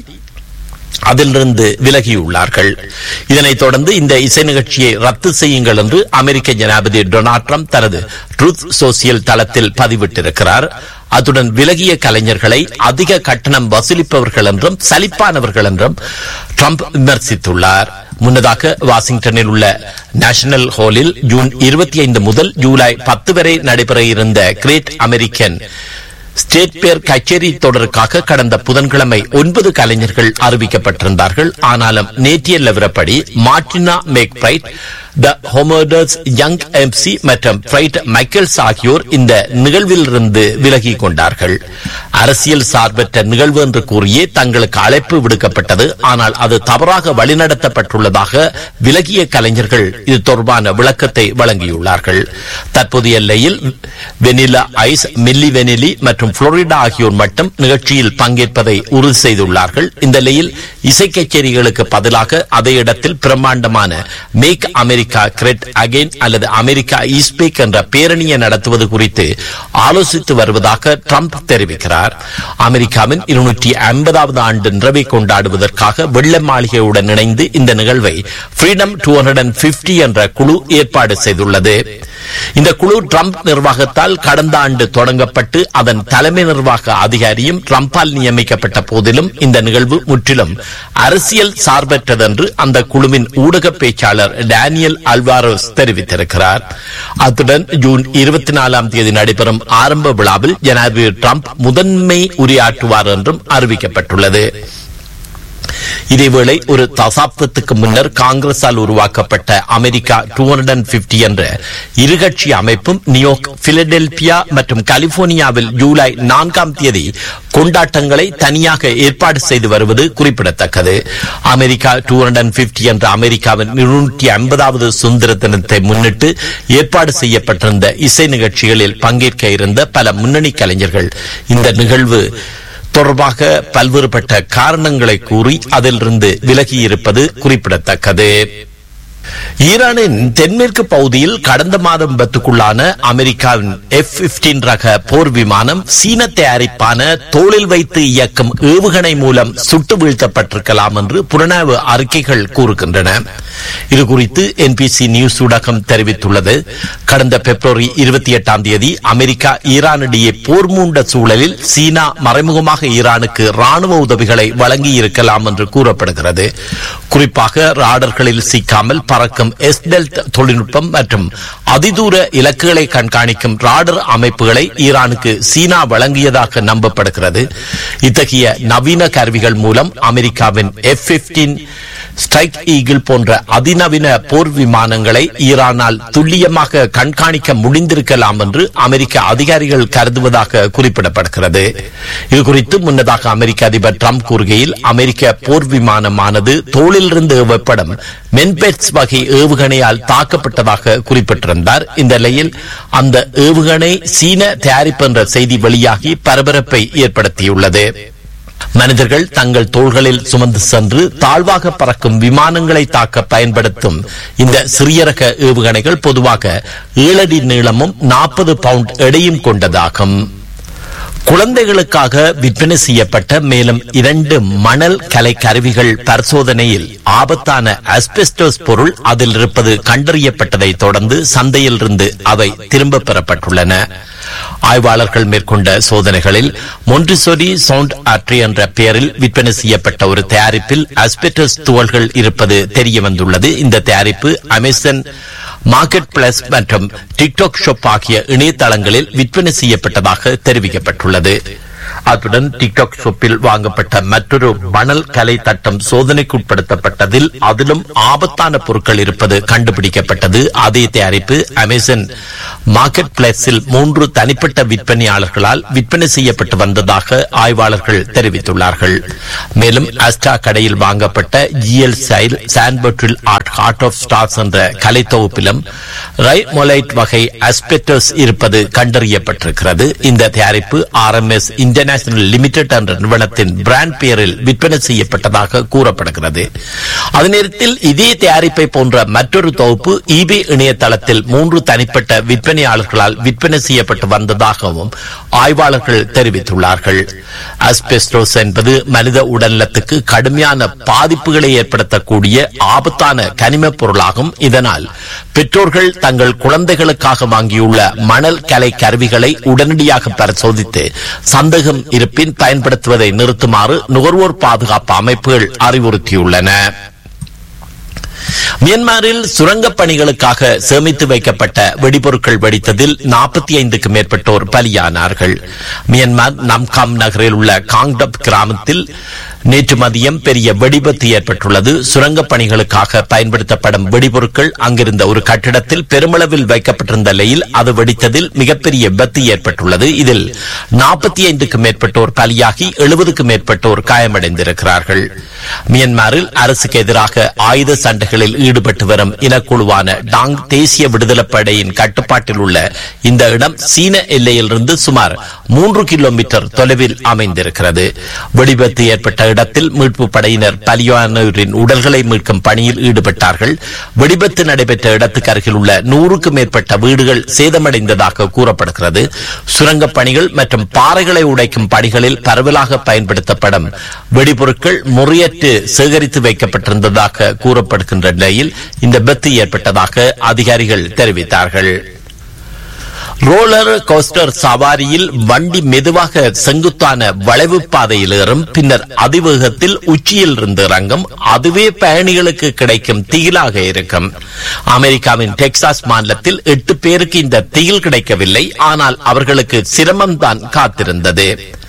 அதிலிருந்து விலகியுள்ளார்கள் இதனைத் தொடர்ந்து இந்த இசை நிகழ்ச்சியை ரத்து செய்யுங்கள் என்று அமெரிக்க ஜனாதிபதி டொனால்ட் ட்ரம்ப் தனது ட்ரூத் சோசியல் தளத்தில் பதிவிட்டிருக்கிறார் அத்துடன் விலகிய கலைஞர்களை அதிக கட்டணம் வசூலிப்பவர்கள் என்றும் சலிப்பானவர்கள் என்றும் ட்ரம்ப் விமர்சித்துள்ளார் முன்னதாக வாஷிங்டனில் உள்ள நேஷனல் ஹாலில் ஜூன் இருபத்தி ஐந்து முதல் ஜூலை பத்து வரை நடைபெற இருந்த கிரேட் அமெரிக்கன் ஸ்டேட் பேர் கச்சேரி தொடருக்காக கடந்த புதன்கிழமை ஒன்பது கலைஞர்கள் அறிவிக்கப்பட்டிருந்தார்கள் ஆனாலும் நேற்றைய நிலவரப்படி மார்டினா மேக் பிரைட் த ஹோமோடர்ஸ் யங் எம்சி மற்றும் பிரைட் மைக்கேல்ஸ் ஆகியோர் இந்த நிகழ்வில் இருந்து விலகி கொண்டார்கள் அரசியல் சார்பற்ற நிகழ்வு என்று கூறியே தங்களுக்கு அழைப்பு விடுக்கப்பட்டது ஆனால் அது தவறாக வழிநடத்தப்பட்டுள்ளதாக விலகிய கலைஞர்கள் இது தொடர்பான விளக்கத்தை வழங்கியுள்ளார்கள் தற்போதைய எல்லையில் வெனிலா ஐஸ் மில்லி வெனிலி மற்றும் புளோரிடா ஆகியோர் மட்டும் நிகழ்ச்சியில் பங்கேற்பதை உறுதி செய்துள்ளார்கள் இந்த நிலையில் இசை கச்சேரிகளுக்கு பதிலாக அதே இடத்தில் பிரம்மாண்டமான மேக் அமெரிக்கா கிரெட் அகைன் அல்லது அமெரிக்கா ஈஸ்பேக் என்ற பேரணியை நடத்துவது குறித்து ஆலோசித்து வருவதாக ட்ரம்ப் தெரிவிக்கிறார் அமெரிக்காவின் இருநூற்றி ஐம்பதாவது ஆண்டு நிறைவை கொண்டாடுவதற்காக வெள்ள மாளிகையுடன் இணைந்து இந்த நிகழ்வை Freedom two hundred and fifty என்ற குழு ஏற்பாடு செய்துள்ளது இந்த குழு ட்ரம்ப் நிர்வாகத்தால் கடந்த ஆண்டு தொடங்கப்பட்டு அதன் தலைமை நிர்வாக அதிகாரியும் ட்ரம்பால் நியமிக்கப்பட்ட போதிலும் இந்த நிகழ்வு முற்றிலும் அரசியல் சார்பற்றது என்று அந்த குழுவின் ஊடக பேச்சாளர் டேனியல் அல்வாரோஸ் தெரிவித்திருக்கிறார் அத்துடன் ஜூன் இருபத்தி நாலாம் தேதி நடைபெறும் ஆரம்ப விழாவில் ஜனாதிபதி ட்ரம்ப் முதன்மை உரையாற்றுவார் என்றும் அறிவிக்கப்பட்டுள்ளது இதேவேளை ஒரு தசாப்தத்துக்கு முன்னர் காங்கிரஸால் உருவாக்கப்பட்ட America two hundred and fifty என்ற இருகட்சி அமைப்பும் நியூயார்க் பிலடெல்பியா மற்றும் கலிபோர்னியாவில் ஜூலை நான்காம் தேதி கொண்டாட்டங்களை தனியாக ஏற்பாடு செய்து வருவது குறிப்பிடத்தக்கது America two hundred and fifty என்ற அமெரிக்காவின் இருநூற்றி ஐம்பதாவது சுதந்திர தினத்தை முன்னிட்டு ஏற்பாடு செய்யப்பட்டிருந்த இசை நிகழ்ச்சிகளில் பங்கேற்க இருந்த பல முன்னணி கலைஞர்கள் இந்த நிகழ்வு தொடர்பாக பல்வேறுபட்ட காரணங்களை கூறி அதிலிருந்து விலகியிருப்பது குறிப்பிடத்தக்கது ஈரானின் தென்மேற்கு பகுதியில் கடந்த மாதம் விபத்துக்குள்ளான அமெரிக்காவின் எஃப் பிப்டீன் ரக போர் விமானம் சீன தயாரிப்பான தோளில் வைத்து இயக்கும் ஏவுகணை மூலம் சுட்டு வீழ்த்தப்பட்டிருக்கலாம் என்று புலனாய்வு அறிக்கைகள் கூறுகின்றன இது குறித்து என்பிசி நியூஸ் ஊடகம் தெரிவித்துள்ளது கடந்த பிப்ரவரி இருபத்தி எட்டாம் தேதி அமெரிக்கா ஈரானிடையே போர் மூண்ட சூழலில் சீனா மறைமுகமாக ஈரானுக்கு ராணுவ உதவிகளை வழங்கி இருக்கலாம் என்று கூறப்படுகிறது குறிப்பாக ராடர்களில் சிக்காமல் பறக்கும் எஸ்டெல்ட் தொழில்நுட்பம் மற்றும் அதிதூர இலக்குகளை கண்காணிக்கும் ராடர் அமைப்புகளை ஈரானுக்கு சீனா வழங்கியதாக நம்பப்படுகிறது இத்தகைய நவீன கருவிகள் மூலம் அமெரிக்காவின் எஃப் பிப்டீன் ஸ்ட்ரைக் ஈகிள் போன்ற அதிநவீன போர் விமானங்களை ஈரானால் துல்லியமாக கண்காணிக்க முடிந்திருக்கலாம் என்று அமெரிக்க அதிகாரிகள் கருதுவதாக குறிப்பிடப்படுகிறது இதுகுறித்து முன்னதாக அமெரிக்க அதிபர் டிரம்ப் கூறுகையில் அமெரிக்க போர் விமானமானது தோளிலிருந்து ஏவப்படும் மென்பெட்ஸ் வகை ஏவுகணையால் தாக்கப்பட்டதாக குறிப்பிட்டிருந்தார் இந்த நிலையில் அந்த ஏவுகணை சீன தயாரிப்பு என்ற செய்தி வெளியாகி பரபரப்பை ஏற்படுத்தியுள்ளது மனிதர்கள் தங்கள் தோள்களில் சுமந்து சென்று தாழ்வாக பறக்கும் விமானங்களை தாக்க பயன்படுத்தும் இந்த சிறிய ரக ஏவுகணைகள் பொதுவாக ஏழடி நீளமும் நாற்பது பவுண்ட் எடையும் கொண்டதாகும் குழந்தைகளுக்காக விற்பனை செய்யப்பட்ட மேலும் இரண்டு மணல் கலை கருவிகள் பரிசோதனையில் ஆபத்தான அஸ்பெஸ்டோஸ் பொருள் அதில் இருப்பது கண்டறியப்பட்டதை தொடர்ந்து சந்தையில் இருந்து அவை திரும்ப பெறப்பட்டுள்ளன ஆய்வாளர்கள் மேற்கொண்ட சோதனைகளில் மொன்றிசோரி சவுண்ட் ஆட்ரி என்ற பெயரில் விற்பனை செய்யப்பட்ட ஒரு தயாரிப்பில் அஸ்பெஸ்டோஸ் துகள்கள் இருப்பது தெரிய வந்துள்ளது இந்த தயாரிப்பு அமேசான் மார்க்கெட் பிளஸ் மற்றும் டிக்டாக் ஷாப் ஆகிய இணையதளங்களில் விற்பனை செய்யப்பட்டதாக தெரிவிக்கப்பட்டுள்ளது அத்துடன் டிக்டாக் ஷாப்பில் வாங்கப்பட்ட மற்றொரு மணல் கலை தட்டம் சோதனைக்குட்படுத்தப்பட்டதில் அதிலும் ஆபத்தான பொருட்கள் இருப்பது கண்டுபிடிக்கப்பட்டது அதே தயாரிப்பு அமேசான் மார்க்கெட் பிளேஸில் மூன்று தனிப்பட்ட விற்பனையாளர்களால் விற்பனை செய்யப்பட்டு வந்ததாக ஆய்வாளர்கள் தெரிவித்துள்ளார்கள் மேலும் அஸ்டா கடையில் வாங்கப்பட்ட ஜிஎல் சைல் சான்பர்டில் ஆர்ட் ஹார்ட் ஆஃப் ஸ்டார்ஸ் என்ற கலை தொகுப்பிலும் ரைமொலைட் வகை அஸ்பெக்டஸ் இருப்பது கண்டறியப்பட்டிருக்கிறது இந்த தயாரிப்பு ஆர்எம்எஸ் இன்டர்நேஷனல் லிமிடெட் என்ற நிறுவனத்தின் பிராண்ட் பெயரில் விற்பனை செய்யப்பட்டதாக கூறப்படுகிறது அதே நேரத்தில் இதே தயாரிப்பை போன்ற மற்றொரு தொகுப்பு இபே இணையதளத்தில் மூன்று தனிப்பட்ட விற்பனையாளர்களால் விற்பனை செய்யப்பட்டு வந்ததாகவும் ஆய்வாளர்கள் தெரிவித்துள்ளார்கள் அஸ்பெஸ்டோஸ் என்பது மனித உடல்நலத்துக்கு கடுமையான பாதிப்புகளை ஏற்படுத்தக்கூடிய ஆபத்தான கனிமப் பொருளாகும் இதனால் பெற்றோர்கள் தங்கள் குழந்தைகளுக்காக வாங்கியுள்ள மணல் கலை கருவிகளை உடனடியாக பரிசோதித்து சந்தேகம் இருப்பின் பயன்படுத்துவதை நிறுத்துமாறு நுகர்வோர் பாதுகாப்பு அமைப்புகள் அறிவுறுத்தியுள்ளன மியான்மரில் சுரங்கப் பணிகளுக்காக சேமித்து வைக்கப்பட்ட வெடிபொருட்கள் வெடித்ததில் நாற்பத்தி ஐந்துக்கு மேற்பட்டோர் பலியானார்கள் மியான்மர் நம்காம் நகரில் உள்ள காங்டப் கிராமத்தில் நேற்று மதியம் பெரிய வெடிபத்து ஏற்பட்டுள்ளது சுரங்கப் பணிகளுக்காக பயன்படுத்தப்படும் வெடிபொருட்கள் அங்கிருந்த ஒரு கட்டிடத்தில் பெருமளவில் வைக்கப்பட்டிருந்த நிலையில் அது வெடித்ததில் மிகப்பெரிய விபத்து ஏற்பட்டுள்ளது இதில் நாற்பத்தி ஐந்துக்கு மேற்பட்டோர் பலியாகி எழுபதுக்கு மேற்பட்டோர் காயமடைந்திருக்கிறார்கள் மியான்மரில் அரசுக்கு எதிராக ஆயுத சண்டைகளில் ஈடுபட்டு வரும் இனக்குழுவான டாங் தேசிய விடுதலைப் படையின் கட்டுப்பாட்டில் உள்ள இந்த இடம் சீன எல்லையிலிருந்து சுமார் மூன்று கிலோமீட்டர் தொலைவில் அமைந்திருக்கிறது வெடிபத்து ஏற்பட்ட இடத்தில் மீட்பு படையினர் பலியானோரின் உடல்களை மீட்கும் பணியில் ஈடுபட்டார்கள் வெடிபத்து நடைபெற்ற இடத்துக்கு அருகில் உள்ள நூறுக்கும் மேற்பட்ட வீடுகள் சேதமடைந்ததாக கூறப்படுகிறது சுரங்கப் பணிகள் மற்றும் பாறைகளை உடைக்கும் பணிகளில் பரவலாக பயன்படுத்தப்படும் வெடிபொருட்கள் முறையற்று சேகரித்து வைக்கப்பட்டிருந்ததாக கூறப்படுகின்ற நிலையில் இந்த விபத்து ஏற்பட்டதாக அதிகாரிகள் தெரிவித்தார்கள் ரோலர் கோஸ்டர் சவாரியில் வண்டி மெதுவாக செங்குத்தான வளைவு பாதையில் ஏறும் பின்னர் அதிவேகத்தில் உச்சியில் இருந்து இறங்கும் அதுவே பயணிகளுக்கு கிடைக்கும் திகிலாக இருக்கும் அமெரிக்காவின் டெக்சாஸ் மாநிலத்தில் எட்டு பேருக்கு இந்த திகில் கிடைக்கவில்லை ஆனால் அவர்களுக்கு சிரமம்தான் காத்திருந்தது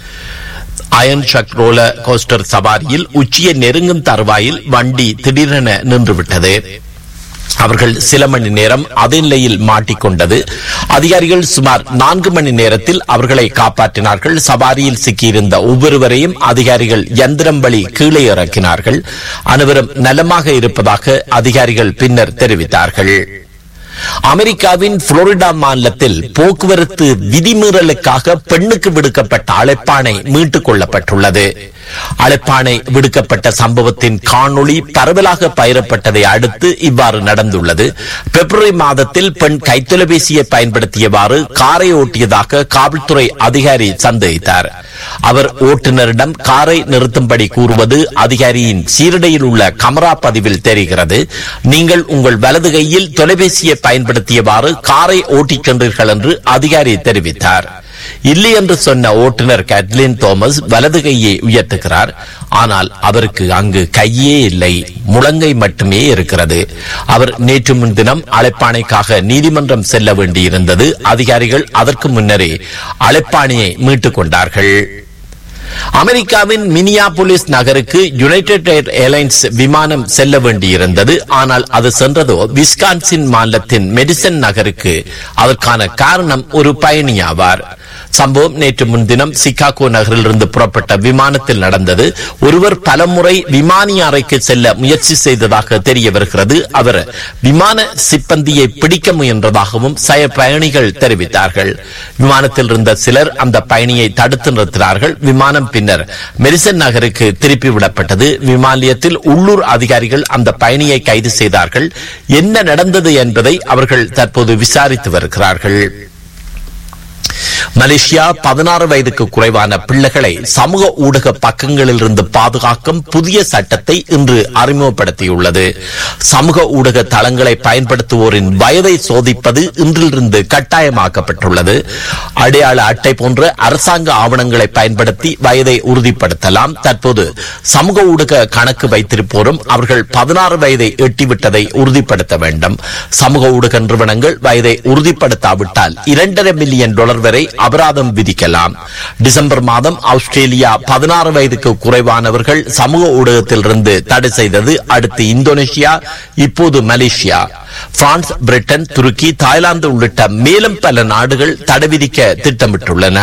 அயன் ஷக் ரோலர் கோஸ்டர் சவாரியில் உச்சியை நெருங்கும் தருவாயில் வண்டி திடீரென நின்றுவிட்டது அவர்கள் சில மணி நேரம் அதே நிலையில் மாட்டிக்கொண்டது அதிகாரிகள் சுமார் நான்கு மணி நேரத்தில் அவர்களை காப்பாற்றினார்கள் சவாரியில் சிக்கியிருந்த ஒவ்வொருவரையும் அதிகாரிகள் யந்திரம் வழி கீழே இறக்கினார்கள் அனைவரும் நலமாக இருப்பதாக அதிகாரிகள் பின்னர் தெரிவித்தார்கள் அமெரிக்காவின் புளோரிடா மாநிலத்தில் போக்குவரத்து விதிமீறலுக்காக பெண்ணுக்கு விடுக்கப்பட்ட அழைப்பாணை மீட்டுக் கொள்ளப்பட்டுள்ளது அழைப்பாணை விடுக்கப்பட்ட சம்பவத்தின் காணொளி பரவலாக பயிரப்பட்டதை அடுத்து இவ்வாறு நடந்துள்ளது பிப்ரவரி மாதத்தில் பெண் கைத்தொலைபேசியை பயன்படுத்தியவாறு காரை ஓட்டியதாக காவல்துறை அதிகாரி சந்தேகித்தார் அவர் ஓட்டுநரிடம் காரை நிறுத்தும்படி கூறுவது அதிகாரியின் சீரடையில் உள்ள கமரா பதிவில் தெரிகிறது நீங்கள் உங்கள் வலது கையில் தொலைபேசியை பயன்படுத்தியவாறு காரை ஓட்டிச் சென்றீர்கள் என்று அதிகாரி தெரிவித்தார் இல்லை என்று சொன்ன ஓட்டுநர் கேட்லின் தோமஸ் வலது கையை உயர்த்துகிறார் ஆனால் அவருக்கு அங்கு கையே இல்லை முழங்கை மட்டுமே இருக்கிறது அவர் நேற்று முன்தினம் அழைப்பாணைக்காக நீதிமன்றம் செல்ல வேண்டியிருந்தது அதிகாரிகள் அதற்கு முன்னரே அழைப்பாணையை மீட்டுக் கொண்டார்கள் அமெரிக்காவின் மினியாபோலிஸ் நகருக்கு யுனைடெட் ஏர்லைன்ஸ் விமானம் செல்ல வேண்டியிருந்தது ஆனால் அது சென்றதோ விஸ்கான்சின் மாநிலத்தின் மெடிசன் நகருக்கு அதற்கான காரணம் ஒரு பயணியாவார் சம்பவம் நேற்று முன்தினம் சிகாகோ நகரிலிருந்து புறப்பட்ட விமானத்தில் நடந்தது ஒருவர் பலமுறை விமானி அறைக்கு செல்ல முயற்சி செய்ததாக தெரிய வருகிறது அவர் விமான சிப்பந்தியை பிடிக்க முயன்றதாகவும் சய பயணிகள் தெரிவித்தார்கள் விமானத்தில் இருந்த சிலர் அந்த பயணியை தடுத்து நிறுத்தினார்கள் விமானம் பின்னர் மெரிசன் நகருக்கு திருப்பி விடப்பட்டது விமானியத்தில் உள்ளூர் அதிகாரிகள் அந்த பயணியை கைது செய்தார்கள் என்ன நடந்தது என்பதை அவர்கள் தற்போது விசாரித்து வருகிறார்கள் மலேசியா பதினாறு வயதுக்கு குறைவான பிள்ளைகளை சமூக ஊடக பக்கங்களில் இருந்து பாதுகாக்கும் புதிய சட்டத்தை இன்று அறிமுகப்படுத்தியுள்ளது சமூக ஊடக தளங்களை பயன்படுத்துவோரின் வயதை சோதிப்பது இன்றிலிருந்து கட்டாயமாக்கப்பட்டுள்ளது அடையாள அட்டை போன்ற அரசாங்க ஆவணங்களை பயன்படுத்தி வயதை உறுதிப்படுத்தலாம் தற்போது சமூக ஊடக கணக்கு வைத்திருப்போரும் அவர்கள் பதினாறு வயதை எட்டிவிட்டதை உறுதிப்படுத்த வேண்டும் சமூக ஊடக நிறுவனங்கள் வயதை உறுதிப்படுத்தாவிட்டால் இரண்டரை மில்லியன் டாலர் வரை அபராதம் விதிக்கலாம் டிசம்பர் மாதம் ஆஸ்திரேலியா பதினாறு வயதுக்கு குறைவானவர்கள் சமூக ஊடகத்திலிருந்து தடை செய்தது அடுத்து இந்தோனேஷியா இப்போது மலேசியா பிரான்ஸ் பிரிட்டன் துருக்கி தாய்லாந்து உள்ளிட்ட மேலும் பல நாடுகள் தடை விதிக்க திட்டமிட்டுள்ளன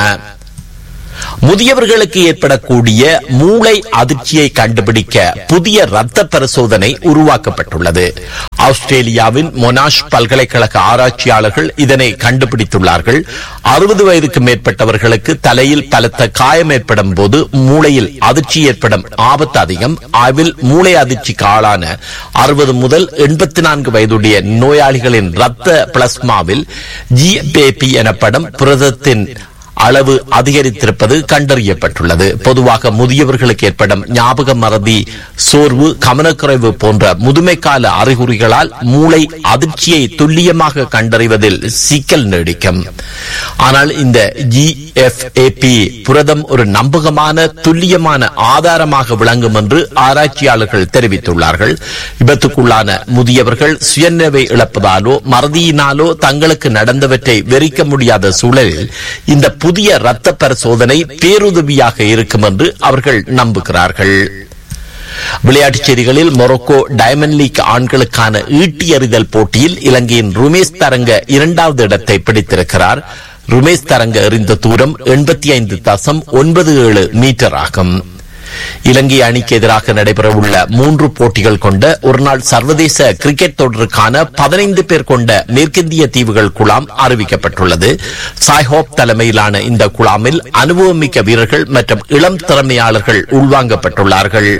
முதியவர்களுக்கு ஏற்படக்கூடிய மூளை அதிர்ச்சியை கண்டுபிடிக்க புதிய ரத்த பரிசோதனை உருவாக்கப்பட்டுள்ளது ஆஸ்திரேலியாவின் மொனாஷ் பல்கலைக்கழக ஆராய்ச்சியாளர்கள் இதனை கண்டுபிடித்துள்ளார்கள் அறுபது வயதுக்கு மேற்பட்டவர்களுக்கு தலையில் பலத்த காயம் ஏற்படும் போது மூளையில் அதிர்ச்சி ஏற்படும் ஆபத்து அதிகம் ஆய்வில் மூளை அதிர்ச்சிக்கு ஆளான அறுபது முதல் எண்பத்தி நான்கு வயதுடைய நோயாளிகளின் ரத்த பிளஸ்மாவில் ஜிபேபி எனப்படும் புரதத்தின் அளவு அதிகரித்திருப்பது கண்டறியப்பட்டுள்ளது பொதுவாக முதியவர்களுக்கு ஏற்படும் ஞாபக மறதி சோர்வு கவனக்குறைவு போன்ற முதுமை கால அறிகுறிகளால் மூளை அதிர்ச்சியை துல்லியமாக கண்டறிவதில் சிக்கல் நீடிக்கும் ஆனால் இந்த ஜிஎஃப்ஏபி புரதம் ஒரு நம்பகமான துல்லியமான ஆதாரமாக விளங்கும் என்று ஆராய்ச்சியாளர்கள் தெரிவித்துள்ளார்கள் விபத்துக்குள்ளான முதியவர்கள் சுயநினைவை இழப்பதாலோ மறதியினாலோ தங்களுக்கு நடந்தவற்றை வெறிக்க முடியாத சூழலில் இந்த புதிய ரத்த பரிசோதனை பேருதவியாக இருக்கும் என்று அவர்கள் நம்புகிறார்கள் விளையாட்டுச் செய்திகளில் மொரோக்கோ டைமண்ட் லீக் ஆண்களுக்கான ஈட்டி எறிதல் போட்டியில் இலங்கையின் ருமேஷ் தரங்க இரண்டாவது இடத்தை பிடித்திருக்கிறார் ருமேஷ் தரங்க எறிந்த தூரம் எண்பத்தி ஐந்து தசம் ஒன்பது ஏழு மீட்டர் ஆகும் இலங்கை அணிக்கு எதிராக நடைபெறவுள்ள மூன்று போட்டிகள் கொண்ட ஒருநாள் சர்வதேச கிரிக்கெட் தொடருக்கான பதினைந்து பேர் கொண்ட மேற்கிந்திய தீவுகள் குழாம் அறிவிக்கப்பட்டுள்ளது சாய்ஹோப் தலைமையிலான இந்த குழாமில் அனுபவமிக்க வீரர்கள் மற்றும் இளம் திறமையாளர்கள் உள்வாங்கப்பட்டுள்ளார்கள்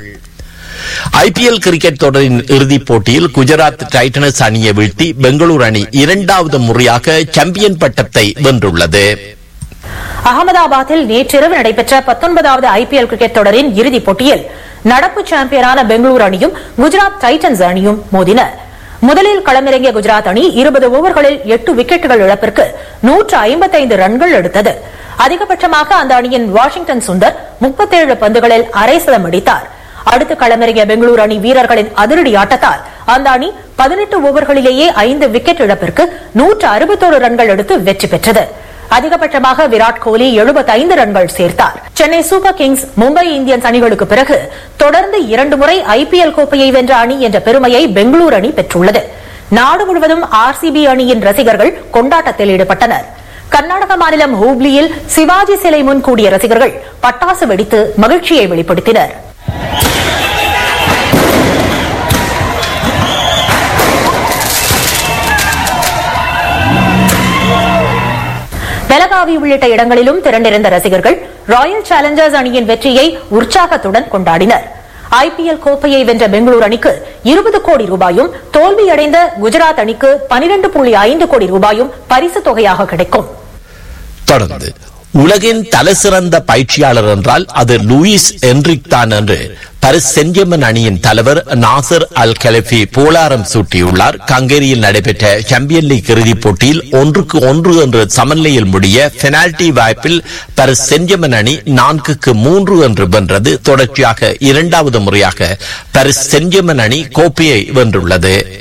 ஐபிஎல் கிரிக்கெட் தொடரின் இறுதிப் போட்டியில் குஜராத் டைட்டனஸ் அணியை வீழ்த்தி பெங்களூரு அணி இரண்டாவது முறையாக சாம்பியன் பட்டத்தை வென்றுள்ளது அகமதாபாத்தில் நேற்றிரவு நடைபெற்ற பத்தொன்பதாவது ஐபிஎல் கிரிக்கெட் தொடரின் இறுதிப் போட்டியில் நடப்பு சாம்பியனான பெங்களூரு அணியும் குஜராத் டைட்டன்ஸ் அணியும் மோதின முதலில் களமிறங்கிய குஜராத் அணி இருபது ஓவர்களில் எட்டு விக்கெட்டுகள் இழப்பிற்கு நூற்று ஐம்பத்தைந்து ரன்கள் எடுத்தது அதிகபட்சமாக அந்த அணியின் வாஷிங்டன் சுந்தர் முப்பத்தேழு பந்துகளில் அரை சதம் அடித்தார் அடுத்து களமிறங்கிய பெங்களூரு அணி வீரர்களின் அதிரடி ஆட்டத்தால் அந்த அணி பதினெட்டு ஓவர்களிலேயே ஐந்து விக்கெட் இழப்பிற்கு நூற்று அறுபத்தோரு ரன்கள் எடுத்து வெற்றி பெற்றது அதிகபட்சமாக விராட் கோலி 75 ரன்கள் சேர்த்தார் Chennai Super Kings Mumbai Indians அணிகளுக்கு பிறகு தொடர்ந்து இரண்டு முறை ஐபிஎல் கோப்பையை வென்ற அணி என்ற பெருமையை பெங்களூரு அணி பெற்றுள்ளது நாடு முழுவதும் ஆர்சிபி அணியின் ரசிகர்கள் கொண்டாட்டத்தில் ஈடுபட்டனர் கர்நாடக மாநிலம் ஹூப்ளியில் சிவாஜி சிலை முன் கூடிய ரசிகர்கள் பட்டாசு வெடித்து மகிழ்ச்சியை வெளிப்படுத்தினர் பெலகாவி உள்ளிட்ட இடங்களிலும் திரண்டிருந்த ரசிகர்கள் ராயல் சேலஞ்சர்ஸ் அணியின் வெற்றியை உற்சாகத்துடன் கொண்டாடினர் ஐபிஎல் கோப்பையை வென்ற பெங்களூரு அணிக்கு இருபது கோடி ரூபாயும் தோல்வியடைந்த குஜராத் அணிக்கு பனிரெண்டு புள்ளி ஐந்து கோடி ரூபாயும் பரிசு தொகையாக கிடைக்கும் தொடர்ந்து உலகின் தலைசிறந்த பயிற்சியாளர் என்றால் அது லூயிஸ் என்ரிக் தான் என்று பரிஸ் சென்ஜமன் அணியின் தலைவர் நாசர் அல் கலஃபி போலாரம் சூட்டியுள்ளார் கங்கேரியில் நடைபெற்ற சாம்பியன் லீக் இறுதிப் போட்டியில் ஒன்றுக்கு ஒன்று என்ற சமநிலையில் முடிய பெனால்டி வாய்ப்பில் பரிஸ் சென்ஜமன் அணி நான்குக்கு மூன்று என்று வென்றது தொடர்ச்சியாக இரண்டாவது முறையாக பரிஸ் சென்ஜமன் அணி கோப்பையை வென்றுள்ளது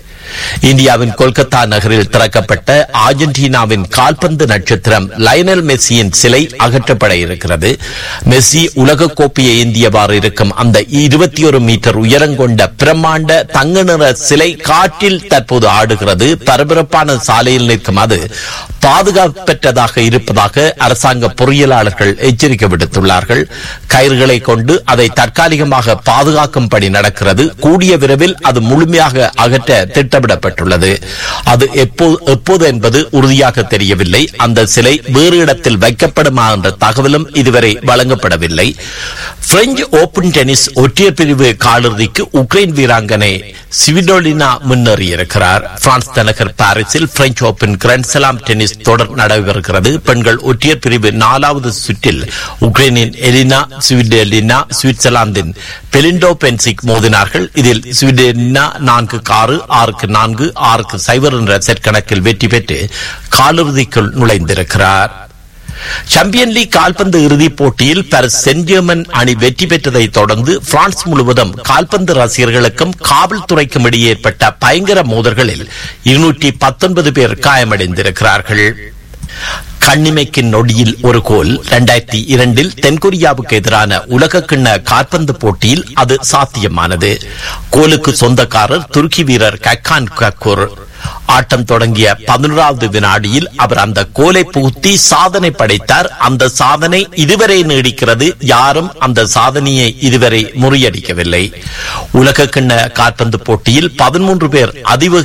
இந்தியாவின் கொல்கத்தா நகரில் திறக்கப்பட்ட அர்ஜென்டினாவின் கால்பந்து நட்சத்திரம் லயனல் மெஸ்ஸியின் சிலை அகற்றப்பட இருக்கிறது மெஸ்ஸி உலக கோப்பையை ஏந்தியவாறு இருக்கும் அந்த இருபத்தி ஒரு மீட்டர் உயரம் கொண்ட பிரம்மாண்ட தங்க நிற சிலை காற்றில் தற்போது ஆடுகிறது பரபரப்பான சாலையில் நிற்கும் அது பாதுகாப்பற்றதாக இருப்பதாக அரசாங்க பொறியியலாளர்கள் எச்சரிக்கை விடுத்துள்ளார்கள் கயிறுகளை கொண்டு அதை தற்காலிகமாக பாதுகாக்கும்படி நடக்கிறது கூடிய விரைவில் அது முழுமையாக அகற்ற திட்டமிடப்பட்டுள்ளது அது எப்போது எப்போது என்பது உறுதியாக தெரியவில்லை அந்த சிலை வேறு இடத்தில் வைக்கப்படுமா என்ற தகவலும் இதுவரை வழங்கப்படவில்லை பிரெஞ்சு ஓபன் டென்னிஸ் ஒற்றையர் பிரிவு காலிறுதிக்கு உக்ரைன் வீராங்கனை சிவிடோலினா முன்னேறியிருக்கிறார் பிரான்ஸ் தலைநகர் பாரிஸில் பிரெஞ்சு ஓபன் கிராண்ட்ஸ்லாம் டென்னிஸ் தொடர் நடைபெறுகிறது பெண்கள் ஒற்றையர் பிரிவு நாலாவது சுற்றில் உக்ரைனின் எலினா ஸ்விடலினா சுவிட்சர்லாந்தின் பெலிண்டோ பென்சிக் மோதினார்கள் இதில் ஸ்வீடனினா நான்கு ஆறு ஆறுக்கு நான்கு ஆறுக்கு சைபர் என்ற செட் கணக்கில் வெற்றி பெற்று காலிறுதிக்குள் நுழைந்திருக்கிறார் சாம்பியன் லீக் கால்பந்து இறுதிப் போட்டியில் பாரிஸ் சென்ட் ஜெர்மன் அணி வெற்றி பெற்றதை தொடர்ந்து பிரான்ஸ் முழுவதும் கால்பந்து ரசிகர்களுக்கும் காவல்துறைக்கும் இடையே ஏற்பட்ட பயங்கர மோதல்களில் இருநூற்றி பத்தொன்பது பேர் காயமடைந்திருக்கிறார்கள் கண்ணிமைக்கு நொடியில் ஒரு கோல் இரண்டாயிரத்தி இரண்டில் தென்கொரியாவுக்கு எதிரான உலக கிண்ண கால்பந்து போட்டியில் அது சாத்தியமானது கோலுக்கு சொந்தக்காரர் துருக்கி வீரர் கக்கான் கக்கூர் ஆட்டம் தொடங்கிய பதினோராவது வினாடியில் அவர் அந்த கோலை புகுத்தி சாதனை படைத்தார் அந்த சாதனை இதுவரை நீடிக்கிறது யாரும் அந்த சாதனையை இதுவரை முறியடிக்கவில்லை உலக கிண்ண கால்பந்து போட்டியில் பதிமூன்று பேர் அதிவேக